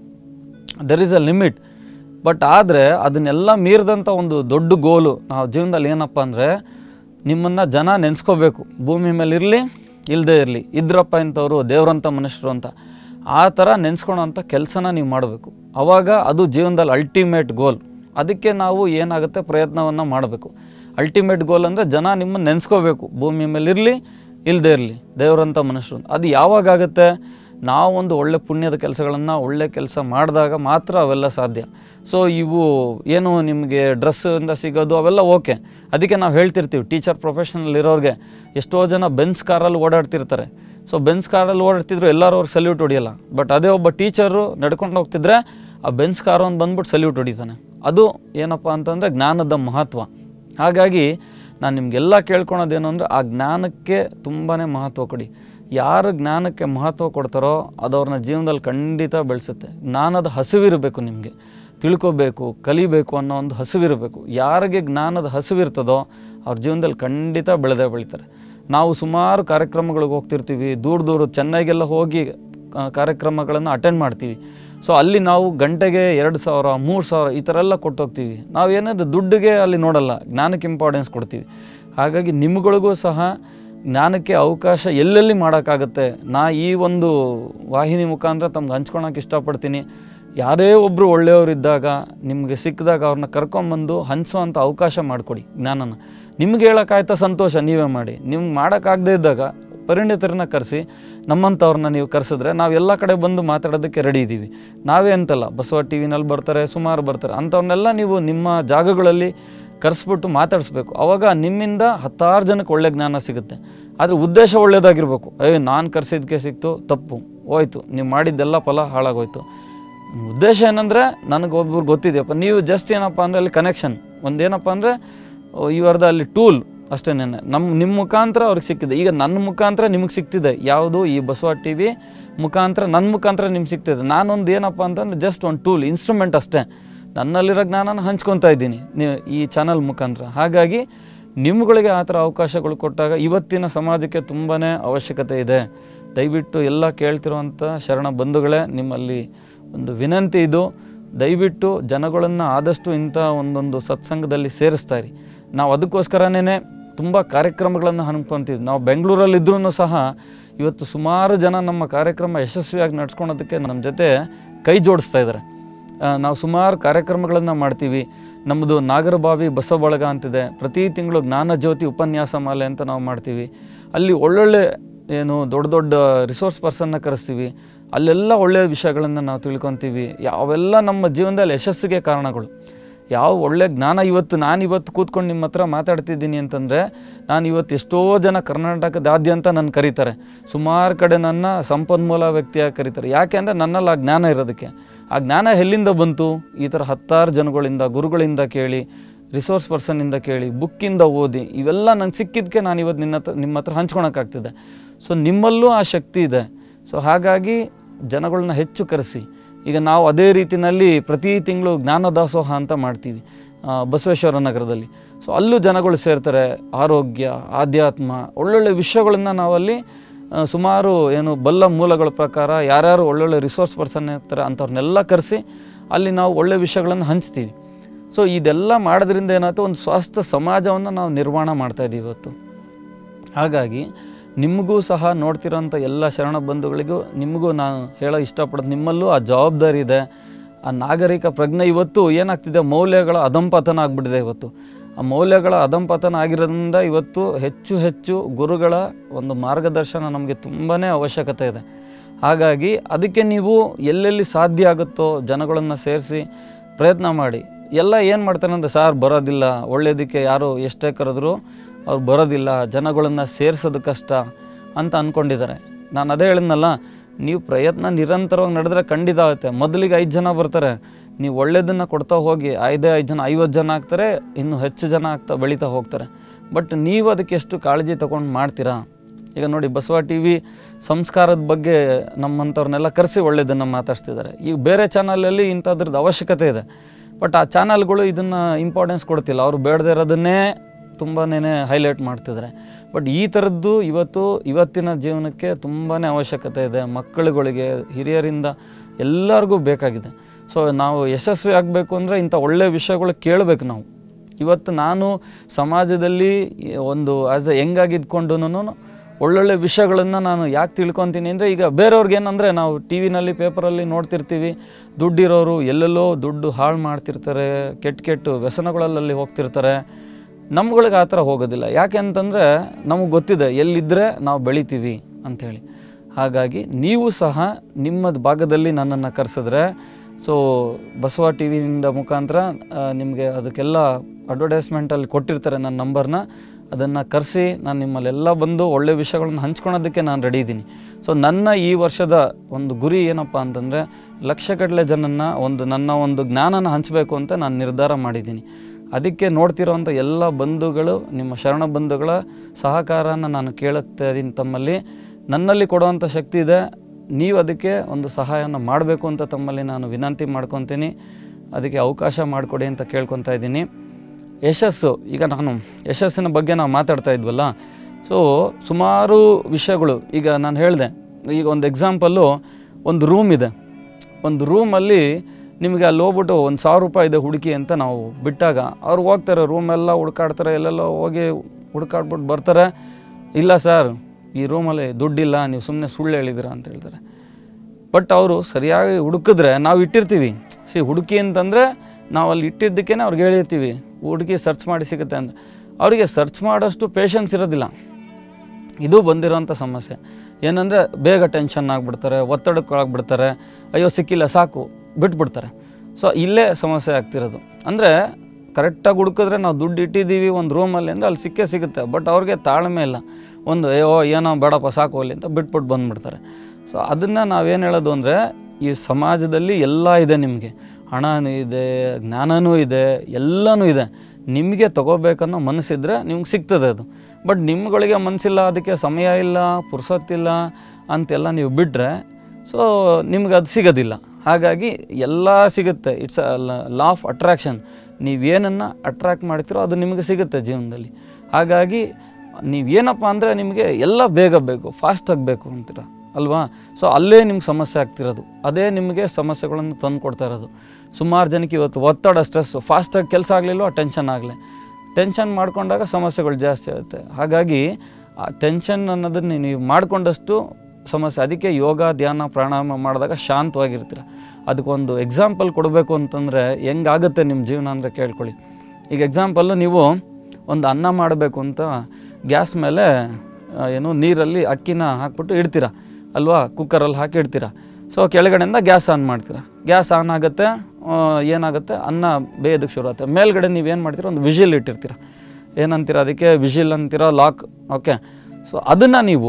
there is a limit but ಆದರೆ ಅದನ್ನೆಲ್ಲ ಮೀರಿದಂಥ ಒಂದು ದೊಡ್ಡ ಗೋಲು ನಾವು ಜೀವನದಲ್ಲಿ ಏನಪ್ಪ ಅಂದರೆ ನಿಮ್ಮನ್ನು ಜನ ನೆನೆಸ್ಕೋಬೇಕು ಭೂಮಿ ಮೇಲೆ ಇರಲಿ ಇಲ್ಲದೇ ಇರಲಿ ಇದ್ರಪ್ಪ ಇಂಥವ್ರು ದೇವ್ರಂಥ ಮನುಷ್ಯರು ಅಂತ ಆ ಥರ ನೆನೆಸ್ಕೊಳೋಂಥ ಕೆಲಸನ ನೀವು ಮಾಡಬೇಕು ಆವಾಗ ಅದು ಜೀವನದಲ್ಲಿ ಅಲ್ಟಿಮೇಟ್ ಗೋಲ್ ಅದಕ್ಕೆ ನಾವು ಏನಾಗುತ್ತೆ ಪ್ರಯತ್ನವನ್ನು ಮಾಡಬೇಕು ಅಲ್ಟಿಮೇಟ್ ಗೋಲ್ ಅಂದರೆ ಜನ ನಿಮ್ಮನ್ನು ನೆನೆಸ್ಕೋಬೇಕು ಭೂಮಿ ಮೇಲೆ ಇರಲಿ ಇಲ್ಲದೇ ಇರಲಿ ದೇವರಂಥ ಮನುಷ್ಯರು ಅಂತ. ಅದು ಯಾವಾಗ ಆಗುತ್ತೆ ನಾವೊಂದು ಒಳ್ಳೆ ಪುಣ್ಯದ ಕೆಲಸಗಳನ್ನು ಒಳ್ಳೆ ಕೆಲಸ ಮಾಡಿದಾಗ ಮಾತ್ರ ಅವೆಲ್ಲ ಸಾಧ್ಯ ಸೊ ಇವು ಏನು ನಿಮಗೆ ಡ್ರೆಸ್ಸಿಂದ ಸಿಗೋದು ಅವೆಲ್ಲ ಓಕೆ ಅದಕ್ಕೆ ನಾವು ಹೇಳ್ತಿರ್ತೀವಿ ಟೀಚರ್ ಪ್ರೊಫೆಷನಲ್ ಇರೋರಿಗೆ ಎಷ್ಟೋ ಜನ ಬೆನ್ಸ್ ಕಾರಲ್ಲಿ ಓಡಾಡ್ತಿರ್ತಾರೆ ಸೊ ಬೆನ್ಸ್ ಕಾರಲ್ಲಿ ಓಡಾಡ್ತಿದ್ರು ಎಲ್ಲರೂ ಅವ್ರಿಗೆ ಸಲ್ಯೂಟ್ ಹೊಡಿಯಲ್ಲ ಬಟ್ ಅದೇ ಒಬ್ಬ ಟೀಚರು ನಡ್ಕೊಂಡು ಹೋಗ್ತಿದ್ರೆ ಆ ಬೆನ್ಸ್ ಕಾರು ಒಂದು ಬಂದ್ಬಿಟ್ಟು ಸಲ್ಯೂಟ್ ಹೊಡಿತಾನೆ ಅದು ಏನಪ್ಪ ಅಂತಂದರೆ ಜ್ಞಾನದ ಮಹತ್ವ ಹಾಗಾಗಿ ನಾನು ನಿಮಗೆಲ್ಲ ಕೇಳ್ಕೊಳೋದೇನು ಅಂದರೆ ಆ ಜ್ಞಾನಕ್ಕೆ ತುಂಬಾ ಮಹತ್ವ ಕೊಡಿ ಯಾರು ಜ್ಞಾನಕ್ಕೆ ಮಹತ್ವ ಕೊಡ್ತಾರೋ ಅದು ಅವ್ರನ್ನ ಜೀವನದಲ್ಲಿ ಖಂಡಿತ ಬೆಳೆಸುತ್ತೆ ಜ್ಞಾನದ ಹಸಿವಿರಬೇಕು ನಿಮಗೆ ತಿಳ್ಕೊಬೇಕು ಕಲಿಬೇಕು ಅನ್ನೋ ಒಂದು ಹಸಿವಿರಬೇಕು ಯಾರಿಗೆ ಜ್ಞಾನದ ಹಸಿವಿರ್ತದೋ ಅವ್ರ ಜೀವನದಲ್ಲಿ ಖಂಡಿತ ಬೆಳೆದೇ ಬೆಳಿತಾರೆ ನಾವು ಸುಮಾರು ಕಾರ್ಯಕ್ರಮಗಳಿಗೆ ಹೋಗ್ತಿರ್ತೀವಿ ದೂರ ದೂರ ಚೆನ್ನೈಗೆಲ್ಲ ಹೋಗಿ ಕಾರ್ಯಕ್ರಮಗಳನ್ನು ಅಟೆಂಡ್ ಮಾಡ್ತೀವಿ ಸೊ ಅಲ್ಲಿ ನಾವು ಗಂಟೆಗೆ ಎರಡು ಸಾವಿರ ಮೂರು ಸಾವಿರ ಈ ಥರ ಎಲ್ಲ ಕೊಟ್ಟು ಹೋಗ್ತೀವಿ ನಾವು ಏನಾದರೂ ದುಡ್ಡಿಗೆ ಅಲ್ಲಿ ನೋಡಲ್ಲ ಜ್ಞಾನಕ್ಕೆ ಇಂಪಾರ್ಟೆನ್ಸ್ ಕೊಡ್ತೀವಿ ಹಾಗಾಗಿ ನಿಮ್ಗಳಿಗೂ ಸಹ ಜ್ಞಾನಕ್ಕೆ ಅವಕಾಶ ಎಲ್ಲೆಲ್ಲಿ ಮಾಡೋಕ್ಕಾಗುತ್ತೆ ನಾ ಈ ಒಂದು ವಾಹಿನಿ ಮುಖಾಂತರ ತಮ್ಗೆ ಹಂಚ್ಕೊಳಕ್ಕೆ ಇಷ್ಟಪಡ್ತೀನಿ ಯಾರೇ ಒಬ್ಬರು ಒಳ್ಳೆಯವರಿದ್ದಾಗ ನಿಮಗೆ ಸಿಕ್ಕಿದಾಗ ಅವ್ರನ್ನ ಕರ್ಕೊಂಬಂದು ಹಂಚೋವಂಥ ಅವಕಾಶ ಮಾಡಿಕೊಡಿ ಜ್ಞಾನನ ನಿಮ್ಗೆ ಹೇಳೋಕ್ಕಾಯ್ತಾ ಸಂತೋಷ ನೀವೇ ಮಾಡಿ ನಿಮ್ಗೆ ಮಾಡೋಕ್ಕಾಗದೇ ಇದ್ದಾಗ ಪರಿಣಿತರನ್ನ ಕರೆಸಿ ನಮ್ಮಂಥವ್ರನ್ನ ನೀವು ಕರೆಸಿದ್ರೆ ನಾವು ಎಲ್ಲ ಕಡೆ ಬಂದು ಮಾತಾಡೋದಕ್ಕೆ ರೆಡಿ ಇದ್ದೀವಿ ನಾವೇ ಅಂತಲ್ಲ ಬಸವ ಟಿ ವಿನಲ್ಲಿ ಬರ್ತಾರೆ ಸುಮಾರು ಬರ್ತಾರೆ ಅಂಥವ್ರನ್ನೆಲ್ಲ ನೀವು ನಿಮ್ಮ ಜಾಗಗಳಲ್ಲಿ ಕರೆಸ್ಬಿಟ್ಟು ಮಾತಾಡಿಸ್ಬೇಕು ಅವಾಗ ನಿಮ್ಮಿಂದ ಹತ್ತಾರು ಜನಕ್ಕೆ ಒಳ್ಳೆ ಜ್ಞಾನ ಸಿಗುತ್ತೆ ಆದರೆ ಉದ್ದೇಶ ಒಳ್ಳೆಯದಾಗಿರ್ಬೇಕು ಏ ನಾನು ಕರೆಸಿದ್ದಕ್ಕೆ ಸಿಕ್ತು ತಪ್ಪು ಹೋಯ್ತು ನೀವು ಮಾಡಿದ್ದೆಲ್ಲ ಫಲ ಹಾಳಾಗೋಯ್ತು ಉದ್ದೇಶ ಏನಂದರೆ ನನಗೆ ಒಬ್ಬರು ಗೊತ್ತಿದೆಯಪ್ಪ ನೀವು ಜಸ್ಟ್ ಏನಪ್ಪ ಅಂದರೆ ಅಲ್ಲಿ ಕನೆಕ್ಷನ್ ಒಂದೇನಪ್ಪ ಅಂದರೆ ಇವರದ ಅಲ್ಲಿ ಟೂಲ್ ಅಷ್ಟೇ ನಮ್ಮ ನಿಮ್ಮ ಮುಖಾಂತರ ಅವ್ರಿಗೆ ಸಿಕ್ಕಿದೆ ಈಗ ನನ್ನ ಮುಖಾಂತರ ನಿಮಗೆ ಸಿಗ್ತಿದೆ ಯಾವುದು ಈ ಬಸವ ಟಿ ವಿ ಮುಖಾಂತರ ನನ್ನ ಮುಖಾಂತರ ನಿಮ್ಗೆ ಸಿಗ್ತಿದೆ ನಾನೊಂದು ಏನಪ್ಪ ಅಂತಂದ್ರೆ ಜಸ್ಟ್ ಒಂದು ಟೂಲ್ ಇನ್ಸ್ಟ್ರೂಮೆಂಟ್ ಅಷ್ಟೇ ನನ್ನಲ್ಲಿರೋ ಜ್ಞಾನನ ಹಂಚ್ಕೊತಾ ಇದ್ದೀನಿ ನೀವು ಈ ಚಾನಲ್ ಮುಖಾಂತರ ಹಾಗಾಗಿ ನಿಮ್ಗಳಿಗೆ ಆ ಥರ ಅವಕಾಶಗಳು ಕೊಟ್ಟಾಗ ಇವತ್ತಿನ ಸಮಾಜಕ್ಕೆ ತುಂಬಾ ಅವಶ್ಯಕತೆ ಇದೆ ದಯವಿಟ್ಟು ಎಲ್ಲ ಕೇಳ್ತಿರುವಂಥ ಶರಣ ಬಂಧುಗಳೇ ನಿಮ್ಮಲ್ಲಿ ಒಂದು ವಿನಂತಿ ಇದು ದಯವಿಟ್ಟು ಜನಗಳನ್ನು ಆದಷ್ಟು ಇಂಥ ಒಂದೊಂದು ಸತ್ಸಂಗದಲ್ಲಿ ಸೇರಿಸ್ತಾ ಇರಿ ನಾವು ಅದಕ್ಕೋಸ್ಕರನೇ ತುಂಬ ಕಾರ್ಯಕ್ರಮಗಳನ್ನು ಹಮ್ಮಿಕೊಂತೀವಿ ನಾವು ಬೆಂಗಳೂರಲ್ಲಿದ್ದರೂ ಸಹ ಇವತ್ತು ಸುಮಾರು ಜನ ನಮ್ಮ ಕಾರ್ಯಕ್ರಮ ಯಶಸ್ವಿಯಾಗಿ ನಡ್ಸ್ಕೊಳೋದಕ್ಕೆ ನಮ್ಮ ಜೊತೆ ಕೈ ಜೋಡಿಸ್ತಾ ಇದ್ದಾರೆ ಆ, ನಾವು ಸುಮಾರು ಕಾರ್ಯಕ್ರಮಗಳನ್ನು ಮಾಡ್ತೀವಿ ನಮ್ಮದು ನಾಗರಬಾವಿ ಬಸವ ಬಳಗ ಅಂತಿದೆ ಪ್ರತಿ ತಿಂಗಳು ಜ್ಞಾನ ಜ್ಯೋತಿ ಉಪನ್ಯಾಸ ಮಾಲೆ ಅಂತ ನಾವು ಮಾಡ್ತೀವಿ ಅಲ್ಲಿ ಒಳ್ಳೊಳ್ಳೆ ಏನು ದೊಡ್ಡ ದೊಡ್ಡ ರಿಸೋರ್ಸ್ ಪರ್ಸನ್ನ ಕರೆಸ್ತೀವಿ ಅಲ್ಲೆಲ್ಲ ಒಳ್ಳೆಯ ವಿಷಯಗಳನ್ನು ನಾವು ತಿಳ್ಕೊತೀವಿ ಯಾವೆಲ್ಲ ನಮ್ಮ ಜೀವನದಲ್ಲಿ ಯಶಸ್ಸಿಗೆ ಕಾರಣಗಳು ಯಾವ ಒಳ್ಳೆ ಜ್ಞಾನ ಇವತ್ತು ನಾನು ಇವತ್ತು ಕೂತ್ಕೊಂಡು ನಿಮ್ಮ ಹತ್ರ ಮಾತಾಡ್ತಿದ್ದೀನಿ ಅಂತಂದರೆ ನಾನು ಇವತ್ತು ಎಷ್ಟೋ ಜನ ಕರ್ನಾಟಕದಾದ್ಯಂತ ನನ್ನ ಕರೀತಾರೆ ಸುಮಾರು ಕಡೆ ನನ್ನ ಸಂಪನ್ಮೂಲ ವ್ಯಕ್ತಿಯಾಗಿ ಕರೀತಾರೆ ಯಾಕೆ ಅಂದರೆ ನನ್ನಲ್ಲಿ ಆ ಜ್ಞಾನ ಇರೋದಕ್ಕೆ ಆ ಜ್ಞಾನ ಎಲ್ಲಿಂದ ಬಂತು ಈ ಥರ ಹತ್ತಾರು ಜನಗಳಿಂದ ಗುರುಗಳಿಂದ ಕೇಳಿ ರಿಸೋರ್ಸ್ ಪರ್ಸನ್ನಿಂದ ಕೇಳಿ ಬುಕ್ಕಿಂದ ಓದಿ ಇವೆಲ್ಲ ನಂಗೆ ಸಿಕ್ಕಿದ್ದಕ್ಕೆ ನಾನು ಇವತ್ತು ನಿನ್ನ ಹತ್ರ ನಿಮ್ಮ ಹತ್ರ ಹಂಚ್ಕೊಳಕ್ಕಾಗ್ತಿದೆ ಸೊ ನಿಮ್ಮಲ್ಲೂ ಆ ಶಕ್ತಿ ಇದೆ ಸೊ ಹಾಗಾಗಿ ಜನಗಳನ್ನ ಹೆಚ್ಚು ಕರೆಸಿ ಈಗ ನಾವು ಅದೇ ರೀತಿಯಲ್ಲಿ ಪ್ರತಿ ತಿಂಗಳು ಜ್ಞಾನ ದಾಸೋಹ ಅಂತ ಮಾಡ್ತೀವಿ ಆ, ಬಸವೇಶ್ವರ ನಗರದಲ್ಲಿ ಸೊ ಅಲ್ಲೂ ಜನಗಳು ಸೇರ್ತಾರೆ ಆರೋಗ್ಯ ಆಧ್ಯಾತ್ಮ ಒಳ್ಳೊಳ್ಳೆ ವಿಷಯಗಳನ್ನು ನಾವಲ್ಲಿ ಆ, ಸುಮಾರು ಏನು ಬಲ್ಲ ಮೂಲಗಳ ಪ್ರಕಾರ ಯಾರ್ಯಾರು ಒಳ್ಳೊಳ್ಳೆ ರಿಸೋರ್ಸ್ ಪರ್ಸನ್ ಇರ್ತಾರೆ ಅಂಥವ್ರನ್ನೆಲ್ಲ ಕರೆಸಿ ಅಲ್ಲಿ ನಾವು ಒಳ್ಳೆ ವಿಷಯಗಳನ್ನು ಹಂಚ್ತೀವಿ ಸೊ ಇದೆಲ್ಲ ಮಾಡೋದ್ರಿಂದ ಏನಾಯ್ತು ಒಂದು ಸ್ವಾಸ್ಥ್ಯ ಸಮಾಜವನ್ನು ನಾವು ನಿರ್ಮಾಣ ಮಾಡ್ತಾಯಿದ್ದೀವಿ ಇವತ್ತು ಹಾಗಾಗಿ ನಿಮಗೂ ಸಹ ನೋಡ್ತಿರೋಂಥ ಎಲ್ಲ ಶರಣ ಬಂಧುಗಳಿಗೂ ನಿಮಗೂ ನಾನು ಹೇಳೋ ಇಷ್ಟಪಡೋದು ನಿಮ್ಮಲ್ಲೂ ಆ ಜವಾಬ್ದಾರಿ ಇದೆ ಆ ನಾಗರಿಕ ಪ್ರಜ್ಞೆ ಇವತ್ತು ಏನಾಗ್ತಿದೆ ಮೌಲ್ಯಗಳ ಅಧಂಪತನ ಆಗಿಬಿಟ್ಟಿದೆ ಇವತ್ತು ಆ ಮೌಲ್ಯಗಳ ಅಧಂಪತನ ಆಗಿರೋದ್ರಿಂದ ಇವತ್ತು ಹೆಚ್ಚು ಹೆಚ್ಚು ಗುರುಗಳ ಒಂದು ಮಾರ್ಗದರ್ಶನ ನಮಗೆ ತುಂಬಾ ಅವಶ್ಯಕತೆ ಇದೆ ಹಾಗಾಗಿ ಅದಕ್ಕೆ ನೀವು ಎಲ್ಲೆಲ್ಲಿ ಸಾಧ್ಯ ಆಗುತ್ತೋ ಜನಗಳನ್ನು ಸೇರಿಸಿ ಪ್ರಯತ್ನ ಮಾಡಿ ಎಲ್ಲ ಏನು ಮಾಡ್ತಾರೆ ಅಂದರೆ ಸಾರ್ ಬರೋದಿಲ್ಲ ಒಳ್ಳೇದಕ್ಕೆ ಯಾರು ಎಷ್ಟೇ ಕರೆದ್ರು ಅವ್ರು ಬರೋದಿಲ್ಲ ಜನಗಳನ್ನು ಸೇರಿಸೋದು ಕಷ್ಟ ಅಂತ ಅಂದ್ಕೊಂಡಿದ್ದಾರೆ ನಾನು ಅದೇ ಹೇಳಿದ್ನಲ್ಲ ನೀವು ಪ್ರಯತ್ನ ನಿರಂತರವಾಗಿ ನಡೆದ್ರೆ ಖಂಡಿತ ಆಗುತ್ತೆ ಮೊದಲಿಗೆ ಐದು ಜನ ಬರ್ತಾರೆ ನೀವು ಒಳ್ಳೇದನ್ನು ಕೊಡ್ತಾ ಹೋಗಿ ಐದೇ ಐದು ಜನ ಐವತ್ತು ಜನ ಆಗ್ತಾರೆ ಇನ್ನು ಹೆಚ್ಚು ಜನ ಆಗ್ತಾ ಬೆಳೀತಾ ಹೋಗ್ತಾರೆ ಬಟ್ ನೀವು ಅದಕ್ಕೆ ಎಷ್ಟು ಕಾಳಜಿ ತಗೊಂಡು ಮಾಡ್ತೀರಾ ಈಗ ನೋಡಿ ಬಸವ ಟಿ ವಿ ಸಂಸ್ಕಾರದ ಬಗ್ಗೆ ನಮ್ಮಂಥವ್ರನ್ನೆಲ್ಲ ಕರೆಸಿ ಒಳ್ಳೇದನ್ನು ಮಾತಾಡ್ಸ್ತಿದ್ದಾರೆ ಈಗ ಬೇರೆ ಚಾನಲಲ್ಲಿ ಇಂಥದ್ರದ್ದು ಅವಶ್ಯಕತೆ ಇದೆ ಬಟ್ ಆ ಚಾನಲ್ಗಳು ಇದನ್ನು ಇಂಪಾರ್ಟೆನ್ಸ್ ಕೊಡ್ತಿಲ್ಲ ಅವರು ಬೇಡದೇ ಇರೋದನ್ನೇ ತುಂಬಾ ಹೈಲೈಟ್ ಮಾಡ್ತಿದ್ದಾರೆ ಬಟ್ ಈ ಥರದ್ದು ಇವತ್ತು ಇವತ್ತಿನ ಜೀವನಕ್ಕೆ ತುಂಬಾ ಅವಶ್ಯಕತೆ ಇದೆ ಮಕ್ಕಳುಗಳಿಗೆ ಹಿರಿಯರಿಂದ ಎಲ್ಲರಿಗೂ ಬೇಕಾಗಿದೆ ಸೊ ನಾವು ಯಶಸ್ವಿ ಆಗಬೇಕು ಅಂದರೆ ಇಂಥ ಒಳ್ಳೆಯ ವಿಷಯಗಳು ಕೇಳಬೇಕು ನಾವು ಇವತ್ತು ನಾನು ಸಮಾಜದಲ್ಲಿ ಒಂದು ಆ್ಯಸ್ ಎ ಯಂಗಾಗಿ ಇದ್ಕೊಂಡು ಒಳ್ಳೊಳ್ಳೆ ವಿಷಯಗಳನ್ನು ನಾನು ಯಾಕೆ ತಿಳ್ಕೊತೀನಿ ಅಂದರೆ ಈಗ ಬೇರೆಯವ್ರಿಗೆ ಏನಂದರೆ ನಾವು ಟಿ ವಿನಲ್ಲಿ ಪೇಪರಲ್ಲಿ ನೋಡ್ತಿರ್ತೀವಿ ದುಡ್ಡಿರೋರು ಎಲ್ಲೆಲ್ಲೋ ದುಡ್ಡು ಹಾಳು ಮಾಡ್ತಿರ್ತಾರೆ ಕೆಟ್ಟ ಕೆಟ್ಟು ವ್ಯಸನಗಳಲ್ಲಿ ಹೋಗ್ತಿರ್ತಾರೆ ನಮ್ಗಳಿಗೆ ಆ ಥರ ಹೋಗೋದಿಲ್ಲ ಯಾಕೆ ಅಂತಂದರೆ ನಮಗೆ ಗೊತ್ತಿದೆ ಎಲ್ಲಿದ್ದರೆ ನಾವು ಬೆಳಿತೀವಿ ಅಂಥೇಳಿ ಹಾಗಾಗಿ ನೀವು ಸಹ ನಿಮ್ಮ ಭಾಗದಲ್ಲಿ ನನ್ನನ್ನು ಕರೆಸಿದ್ರೆ ಸೊ ಬಸವ ಟಿ ವಿಯಿಂದ ಮುಖಾಂತರ ನಿಮಗೆ ಅದಕ್ಕೆಲ್ಲ ಅಡ್ವರ್ಟೈಸ್ಮೆಂಟಲ್ಲಿ ಕೊಟ್ಟಿರ್ತಾರೆ ನನ್ನ ನಂಬರ್ನ ಅದನ್ನು ಕರೆಸಿ ನಾನು ನಿಮ್ಮಲ್ಲೆಲ್ಲ ಬಂದು ಒಳ್ಳೆ ವಿಷಯಗಳನ್ನ ಹಂಚ್ಕೊಳೋದಕ್ಕೆ ನಾನು ರೆಡಿ ಇದ್ದೀನಿ ಸೊ ನನ್ನ ಈ ವರ್ಷದ ಒಂದು ಗುರಿ ಏನಪ್ಪ ಅಂತಂದರೆ ಲಕ್ಷಗಟ್ಟಲೆ ಜನನ್ನ ಒಂದು ನನ್ನ ಒಂದು ಜ್ಞಾನನ ಹಂಚಬೇಕು ಅಂತ ನಾನು ನಿರ್ಧಾರ ಮಾಡಿದ್ದೀನಿ ಅದಕ್ಕೆ ನೋಡ್ತಿರೋವಂಥ ಎಲ್ಲ ಬಂಧುಗಳು ನಿಮ್ಮ ಶರಣ ಬಂಧುಗಳ ಸಹಕಾರನ ನಾನು ಕೇಳುತ್ತಾ ಇದ್ದೀನಿ ತಮ್ಮಲ್ಲಿ ನನ್ನಲ್ಲಿ ಕೊಡುವಂಥ ಶಕ್ತಿ ಇದೆ ನೀವು ಅದಕ್ಕೆ ಒಂದು ಸಹಾಯವನ್ನು ಮಾಡಬೇಕು ಅಂತ ತಮ್ಮಲ್ಲಿ ನಾನು ವಿನಂತಿ ಮಾಡ್ಕೊತೀನಿ ಅದಕ್ಕೆ ಅವಕಾಶ ಮಾಡಿಕೊಡಿ ಅಂತ ಕೇಳ್ಕೊತಾ ಇದ್ದೀನಿ ಯಶಸ್ಸು ಈಗ ನಾನು ಯಶಸ್ಸಿನ ಬಗ್ಗೆ ನಾವು ಮಾತಾಡ್ತಾ ಇದ್ವಲ್ಲ ಸೊ ಸುಮಾರು ವಿಷಯಗಳು ಈಗ ನಾನು ಹೇಳಿದೆ ಈಗ ಒಂದು ಎಕ್ಸಾಂಪಲ್ಲು ಒಂದು ರೂಮ್ ಇದೆ ಒಂದು ರೂಮಲ್ಲಿ ನಿಮಗೆ ಅಲ್ಲಿ ಹೋಗ್ಬಿಟ್ಟು ಒಂದು ಸಾವಿರ ರೂಪಾಯಿ ಇದೆ ಹುಡುಕಿ ಅಂತ ನಾವು ಬಿಟ್ಟಾಗ ಅವ್ರು ಹೋಗ್ತಾರೆ ರೂಮೆಲ್ಲ ಹುಡ್ಕಾಡ್ತಾರೆ ಎಲ್ಲೆಲ್ಲ ಹೋಗಿ ಹುಡುಕಾಡ್ಬಿಟ್ಟು ಬರ್ತಾರೆ ಇಲ್ಲ ಸರ್ ಈ ರೂಮಲ್ಲಿ ದುಡ್ಡಿಲ್ಲ ನೀವು ಸುಮ್ಮನೆ ಸುಳ್ಳು ಹೇಳಿದ್ದೀರಾ ಅಂತ ಹೇಳ್ತಾರೆ ಬಟ್ ಅವರು ಸರಿಯಾಗಿ ಹುಡುಕಿದ್ರೆ ನಾವು ಇಟ್ಟಿರ್ತೀವಿ ಸಿ ಹುಡುಕಿ ಅಂತಂದರೆ ನಾವು ಅಲ್ಲಿ ಇಟ್ಟಿದ್ದಕ್ಕೇ ಅವ್ರಿಗೆ ಹೇಳಿರ್ತೀವಿ ಹುಡುಕಿ ಸರ್ಚ್ ಮಾಡಿ ಸಿಗುತ್ತೆ ಅಂದರೆ ಅವರಿಗೆ ಸರ್ಚ್ ಮಾಡೋಷ್ಟು ಪೇಷನ್ಸ್ ಇರೋದಿಲ್ಲ ಇದು ಬಂದಿರೋಂಥ ಸಮಸ್ಯೆ ಏನಂದರೆ ಬೇಗ ಟೆನ್ಷನ್ ಆಗಿಬಿಡ್ತಾರೆ ಒತ್ತಡಕ್ಕೊಳಗ್ಬಿಡ್ತಾರೆ ಅಯ್ಯೋ ಸಿಕ್ಕಿಲ್ಲ ಸಾಕು ಬಿಟ್ಬಿಡ್ತಾರೆ ಸೊ ಇಲ್ಲೇ ಸಮಸ್ಯೆ ಆಗ್ತಿರೋದು ಅಂದರೆ ಕರೆಕ್ಟಾಗಿ ಹುಡುಕಿದ್ರೆ ನಾವು ದುಡ್ಡು ಇಟ್ಟಿದ್ದೀವಿ ಒಂದು ರೂಮಲ್ಲಿ ಅಂದರೆ ಅಲ್ಲಿ ಸಿಕ್ಕೇ ಸಿಗುತ್ತೆ ಬಟ್ ಅವ್ರಿಗೆ ತಾಳ್ಮೆ ಇಲ್ಲ ಒಂದು ಅಯ್ಯೋ ಏನೋ ಬೇಡಪ್ಪ ಸಾಕು ಅಲ್ಲಿ ಅಂತ ಬಿಟ್ಬಿಟ್ಟು ಬಂದುಬಿಡ್ತಾರೆ ಸೊ ಅದನ್ನು ನಾವೇನು ಹೇಳೋದು ಅಂದರೆ ಈ ಸಮಾಜದಲ್ಲಿ ಎಲ್ಲ ಇದೆ ನಿಮಗೆ ಹಣನೂ ಇದೆ ಜ್ಞಾನನೂ ಇದೆ ಎಲ್ಲನೂ ಇದೆ ನಿಮಗೆ ತಗೋಬೇಕನ್ನೋ ಮನಸ್ಸಿದ್ರೆ ನಿಮ್ಗೆ ಸಿಗ್ತದೆ ಅದು ಬಟ್ ನಿಮ್ಗಳಿಗೆ ಮನಸ್ಸಿಲ್ಲ ಅದಕ್ಕೆ ಸಮಯ ಇಲ್ಲ ಪುರ್ಸೊತ್ತಿಲ್ಲ ಅಂತೆಲ್ಲ ನೀವು ಬಿಟ್ಟರೆ ಸೊ ನಿಮ್ಗೆ ಅದು ಸಿಗೋದಿಲ್ಲ ಹಾಗಾಗಿ ಎಲ್ಲ ಸಿಗುತ್ತೆ it's a law of attraction ನೀವೇನನ್ನು ಅಟ್ರಾಕ್ಟ್ ಮಾಡ್ತೀರೋ ಅದು ನಿಮಗೆ ಸಿಗುತ್ತೆ ಜೀವನದಲ್ಲಿ ಹಾಗಾಗಿ ನೀವೇನಪ್ಪ ಅಂದರೆ ನಿಮಗೆ ಎಲ್ಲ ಬೇಗ ಬೇಕು ಫಾಸ್ಟ್ ಆಗಬೇಕು ಅಂತೀರ ಅಲ್ವಾ ಸೊ ಅಲ್ಲೇ ನಿಮ್ಗೆ ಸಮಸ್ಯೆ ಆಗ್ತಿರೋದು ಅದೇ ನಿಮಗೆ ಸಮಸ್ಯೆಗಳನ್ನು ತಂದು ಕೊಡ್ತಾ ಇರೋದು ಸುಮಾರು ಜನಕ್ಕೆ ಇವತ್ತು ಒತ್ತಡ ಸ್ಟ್ರೆಸ್ಸು ಫಾಸ್ಟಾಗಿ ಕೆಲಸ ಆಗಲಿಲ್ಲೋ ಟೆನ್ಷನ್ ಆಗಲಿ ಟೆನ್ಷನ್ ಮಾಡ್ಕೊಂಡಾಗ ಸಮಸ್ಯೆಗಳು ಜಾಸ್ತಿ ಆಗುತ್ತೆ ಹಾಗಾಗಿ ಆ ಟೆನ್ಷನ್ ಅನ್ನೋದನ್ನ ನೀವು ಮಾಡಿಕೊಂಡಷ್ಟು ಸಮಸ್ಯೆ ಅದಕ್ಕೆ ಯೋಗ ಧ್ಯಾನ ಪ್ರಾಣಾಯಾಮ ಮಾಡಿದಾಗ ಶಾಂತವಾಗಿರ್ತೀರ ಅದಕ್ಕೊಂದು ಎಕ್ಸಾಂಪಲ್ ಕೊಡಬೇಕು ಅಂತಂದರೆ ಹೆಂಗಾಗುತ್ತೆ ನಿಮ್ಮ ಜೀವನ ಅಂದರೆ ಕೇಳ್ಕೊಳ್ಳಿ ಈಗ ಎಕ್ಸಾಂಪಲ್ಲು ನೀವು ಒಂದು ಅನ್ನ ಮಾಡಬೇಕು ಅಂತ ಗ್ಯಾಸ್ ಮೇಲೆ ಆ, ಏನು ನೀರಲ್ಲಿ ಅಕ್ಕಿನ ಹಾಕ್ಬಿಟ್ಟು ಇಡ್ತೀರ ಅಲ್ವಾ ಕುಕ್ಕರಲ್ಲಿ ಹಾಕಿ ಇಡ್ತೀರ ಸೊ ಕೆಳಗಡೆಯಿಂದ ಗ್ಯಾಸ್ ಆನ್ ಮಾಡ್ತೀರ ಗ್ಯಾಸ್ ಆನ್ ಆಗುತ್ತೆ ಆ, ಏನಾಗುತ್ತೆ ಅನ್ನ ಬೇಯೋದಕ್ಕೆ ಶುರು ಆಗುತ್ತೆ ಮೇಲ್ಗಡೆ ನೀವೇನು ಮಾಡ್ತೀರ ಒಂದು ವಿಜಿಲ್ ಇಟ್ಟಿರ್ತೀರ ಏನಂತೀರ ಅದಕ್ಕೆ ವಿಜಿಲ್ ಅಂತೀರ ಲಾಕ್ ಓಕೆ ಸೊ ಅದನ್ನು ನೀವು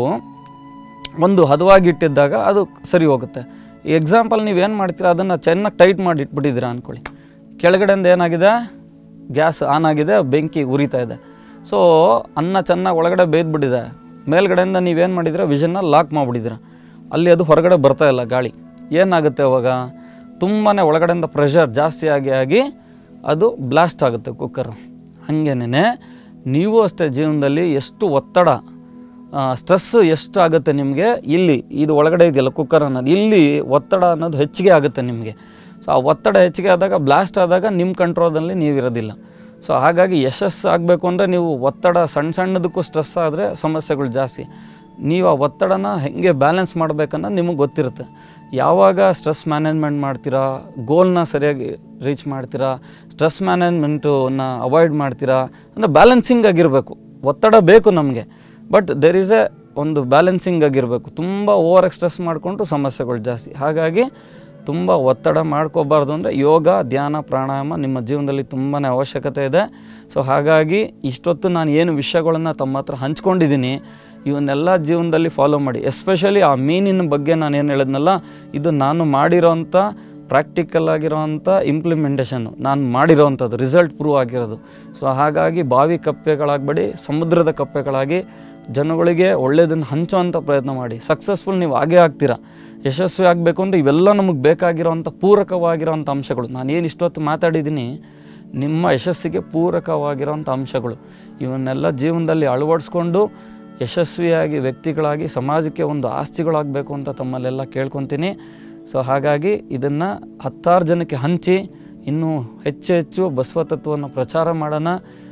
ಒಂದು ಹದವಾಗಿ ಇಟ್ಟಿದ್ದಾಗ ಅದು ಸರಿ ಹೋಗುತ್ತೆ ಈ ಎಕ್ಸಾಂಪಲ್ ನೀವೇನು ಮಾಡ್ತೀರಾ ಅದನ್ನು ಚೆನ್ನಾಗಿ ಟೈಟ್ ಮಾಡಿ ಇಟ್ಬಿಟ್ಟಿದ್ದೀರಾ ಅಂದ್ಕೊಳ್ಳಿ ಕೆಳಗಡೆಯಿಂದ ಏನಾಗಿದೆ ಗ್ಯಾಸ್ ಆನ್ ಆಗಿದೆ ಬೆಂಕಿ ಉರಿತಾ ಇದೆ ಸೊ ಅನ್ನ ಚೆನ್ನಾಗಿ ಒಳಗಡೆ ಬೇಯ್ದುಬಿಟ್ಟಿದೆ ಮೇಲ್ಗಡೆಯಿಂದ ನೀವೇನು ಮಾಡಿದ್ದೀರಾ ವಿಷನ್ನ ಲಾಕ್ ಮಾಡಿಬಿಟ್ಟಿದ್ದೀರ ಅಲ್ಲಿ ಅದು ಹೊರಗಡೆ ಬರ್ತಾ ಇಲ್ಲ ಗಾಳಿ ಏನಾಗುತ್ತೆ ಅವಾಗ ತುಂಬಾ ಒಳಗಡೆಯಿಂದ ಪ್ರೆಷರ್ ಜಾಸ್ತಿ ಆಗಿ ಆಗಿ ಅದು ಬ್ಲಾಸ್ಟ್ ಆಗುತ್ತೆ ಕುಕ್ಕರು ಹಾಗೇನೆ ನೀವು ಅಷ್ಟೇ ಜೀವನದಲ್ಲಿ ಎಷ್ಟು ಒತ್ತಡ ಸ್ಟ್ರೆಸ್ಸು ಎಷ್ಟು ಆಗುತ್ತೆ ನಿಮಗೆ ಇಲ್ಲಿ ಇದು ಒಳಗಡೆ ಇದೆಯಲ್ಲ ಕುಕ್ಕರ್ ಅನ್ನೋದು ಇಲ್ಲಿ ಒತ್ತಡ ಅನ್ನೋದು ಹೆಚ್ಚಿಗೆ ಆಗುತ್ತೆ ನಿಮಗೆ ಸೊ ಆ ಒತ್ತಡ ಹೆಚ್ಚಿಗೆ ಆದಾಗ ಬ್ಲಾಸ್ಟ್ ಆದಾಗ ನಿಮ್ಮ ಕಂಟ್ರೋಲಲ್ಲಿ ನೀವಿರೋದಿಲ್ಲ ಸೊ ಹಾಗಾಗಿ ಯಶಸ್ಸು ಆಗಬೇಕು ಅಂದರೆ ನೀವು ಒತ್ತಡ ಸಣ್ಣ ಸಣ್ಣದಕ್ಕೂ ಸ್ಟ್ರೆಸ್ ಆದರೆ ಸಮಸ್ಯೆಗಳು ಜಾಸ್ತಿ ನೀವು ಆ ಒತ್ತಡನ ಹೇಗೆ ಬ್ಯಾಲೆನ್ಸ್ ಮಾಡಬೇಕನ್ನೋದು ನಿಮಗೆ ಗೊತ್ತಿರುತ್ತೆ ಯಾವಾಗ ಸ್ಟ್ರೆಸ್ ಮ್ಯಾನೇಜ್ಮೆಂಟ್ ಮಾಡ್ತೀರಾ ಗೋಲ್ನ ಸರಿಯಾಗಿ ರೀಚ್ ಮಾಡ್ತೀರಾ ಸ್ಟ್ರೆಸ್ ಮ್ಯಾನೇಜ್ಮೆಂಟನ್ನ ಅವಾಯ್ಡ್ ಮಾಡ್ತೀರಾ ಅಂದರೆ ಬ್ಯಾಲೆನ್ಸಿಂಗ್ ಆಗಿರಬೇಕು ಒತ್ತಡ ಬೇಕು ನಮಗೆ ಬಟ್ ದೆರ್ ಈಸ್ ಎ ಒಂದು ಬ್ಯಾಲೆನ್ಸಿಂಗ್ ಆಗಿರಬೇಕು ತುಂಬ ಓವರ್ ಸ್ಟ್ರೆಸ್ ಮಾಡಿಕೊಂಡು ಸಮಸ್ಯೆಗಳು ಜಾಸ್ತಿ ಹಾಗಾಗಿ ತುಂಬ ಒತ್ತಡ ಮಾಡ್ಕೋಬಾರ್ದು ಅಂದರೆ ಯೋಗ ಧ್ಯಾನ ಪ್ರಾಣಾಯಾಮ ನಿಮ್ಮ ಜೀವನದಲ್ಲಿ ತುಂಬಾ ಅವಶ್ಯಕತೆ ಇದೆ ಸೊ ಹಾಗಾಗಿ ಇಷ್ಟೊತ್ತು ನಾನು ಏನು ವಿಷಯಗಳನ್ನು ತಮ್ಮ ಹತ್ರ ಹಂಚ್ಕೊಂಡಿದ್ದೀನಿ ಇವನ್ನೆಲ್ಲ ಜೀವನದಲ್ಲಿ ಫಾಲೋ ಮಾಡಿ ಎಸ್ಪೆಷಲಿ ಆ ಮೀನಿನ ಬಗ್ಗೆ ನಾನು ಏನು ಹೇಳಿದ್ನಲ್ಲ ಇದು ನಾನು ಮಾಡಿರೋಂಥ ಪ್ರಾಕ್ಟಿಕಲ್ ಆಗಿರೋವಂಥ ಇಂಪ್ಲಿಮೆಂಟೇಷನ್ನು ನಾನು ಮಾಡಿರೋವಂಥದ್ದು ರಿಸಲ್ಟ್ ಪ್ರೂವ್ ಆಗಿರೋದು ಸೊ ಹಾಗಾಗಿ ಬಾವಿ ಕಪ್ಪೆಗಳಾಗಬೇಡಿ ಸಮುದ್ರದ ಕಪ್ಪೆಗಳಾಗಿ ಜನಗಳಿಗೆ ಒಳ್ಳೆಯದನ್ನು ಹಂಚುವಂಥ ಪ್ರಯತ್ನ ಮಾಡಿ ಸಕ್ಸಸ್ಫುಲ್ ನೀವು ಆಗೇ ಆಗ್ತೀರಾ ಯಶಸ್ವಿ ಆಗಬೇಕು ಅಂದರೆ ಇವೆಲ್ಲ ನಮಗೆ ಬೇಕಾಗಿರೋವಂಥ ಪೂರಕವಾಗಿರೋವಂಥ ಅಂಶಗಳು ನಾನು ಏನು ಇಷ್ಟೊತ್ತು ಮಾತಾಡಿದ್ದೀನಿ ನಿಮ್ಮ ಯಶಸ್ಸಿಗೆ ಪೂರಕವಾಗಿರೋವಂಥ ಅಂಶಗಳು ಇವನ್ನೆಲ್ಲ ಜೀವನದಲ್ಲಿ ಅಳವಡಿಸ್ಕೊಂಡು ಯಶಸ್ವಿಯಾಗಿ ವ್ಯಕ್ತಿಗಳಾಗಿ ಸಮಾಜಕ್ಕೆ ಒಂದು ಆಸ್ತಿಗಳಾಗಬೇಕು ಅಂತ ತಮ್ಮಲ್ಲೆಲ್ಲ ಕೇಳ್ಕೊತೀನಿ ಸೊ ಹಾಗಾಗಿ ಇದನ್ನು ಹತ್ತಾರು ಜನಕ್ಕೆ ಹಂಚಿ ಇನ್ನೂ ಹೆಚ್ಚು ಹೆಚ್ಚು ಬಸವ ತತ್ವವನ್ನು ಪ್ರಚಾರ ಮಾಡೋಣ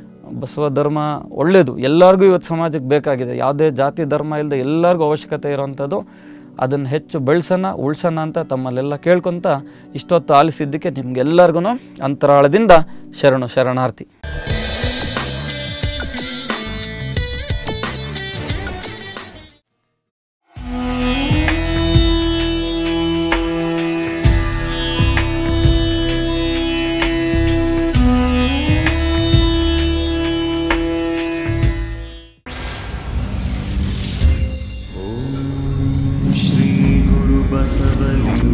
ಬಸವ ಧರ್ಮ ಒಳ್ಳೆಯದು ಎಲ್ಲರಿಗೂ ಇವತ್ತು ಸಮಾಜಕ್ಕೆ ಬೇಕಾಗಿದೆ ಯಾವುದೇ ಜಾತಿ ಧರ್ಮ ಇಲ್ಲದೆ ಎಲ್ಲರಿಗೂ ಅವಶ್ಯಕತೆ ಇರೋವಂಥದ್ದು ಅದನ್ನು ಹೆಚ್ಚು ಬೆಳೆಸೋಣ ಉಳ್ಸೋಣ ಅಂತ ತಮ್ಮಲ್ಲೆಲ್ಲ ಕೇಳ್ಕೊತ ಇಷ್ಟೊತ್ತು ಆಲಿಸಿದ್ದಕ್ಕೆ ನಿಮ್ಗೆಲ್ಲರಿಗೂ ಅಂತರಾಳದಿಂದ ಶರಣು ಶರಣಾರ್ಥಿ श्रीगुरुबसवलिं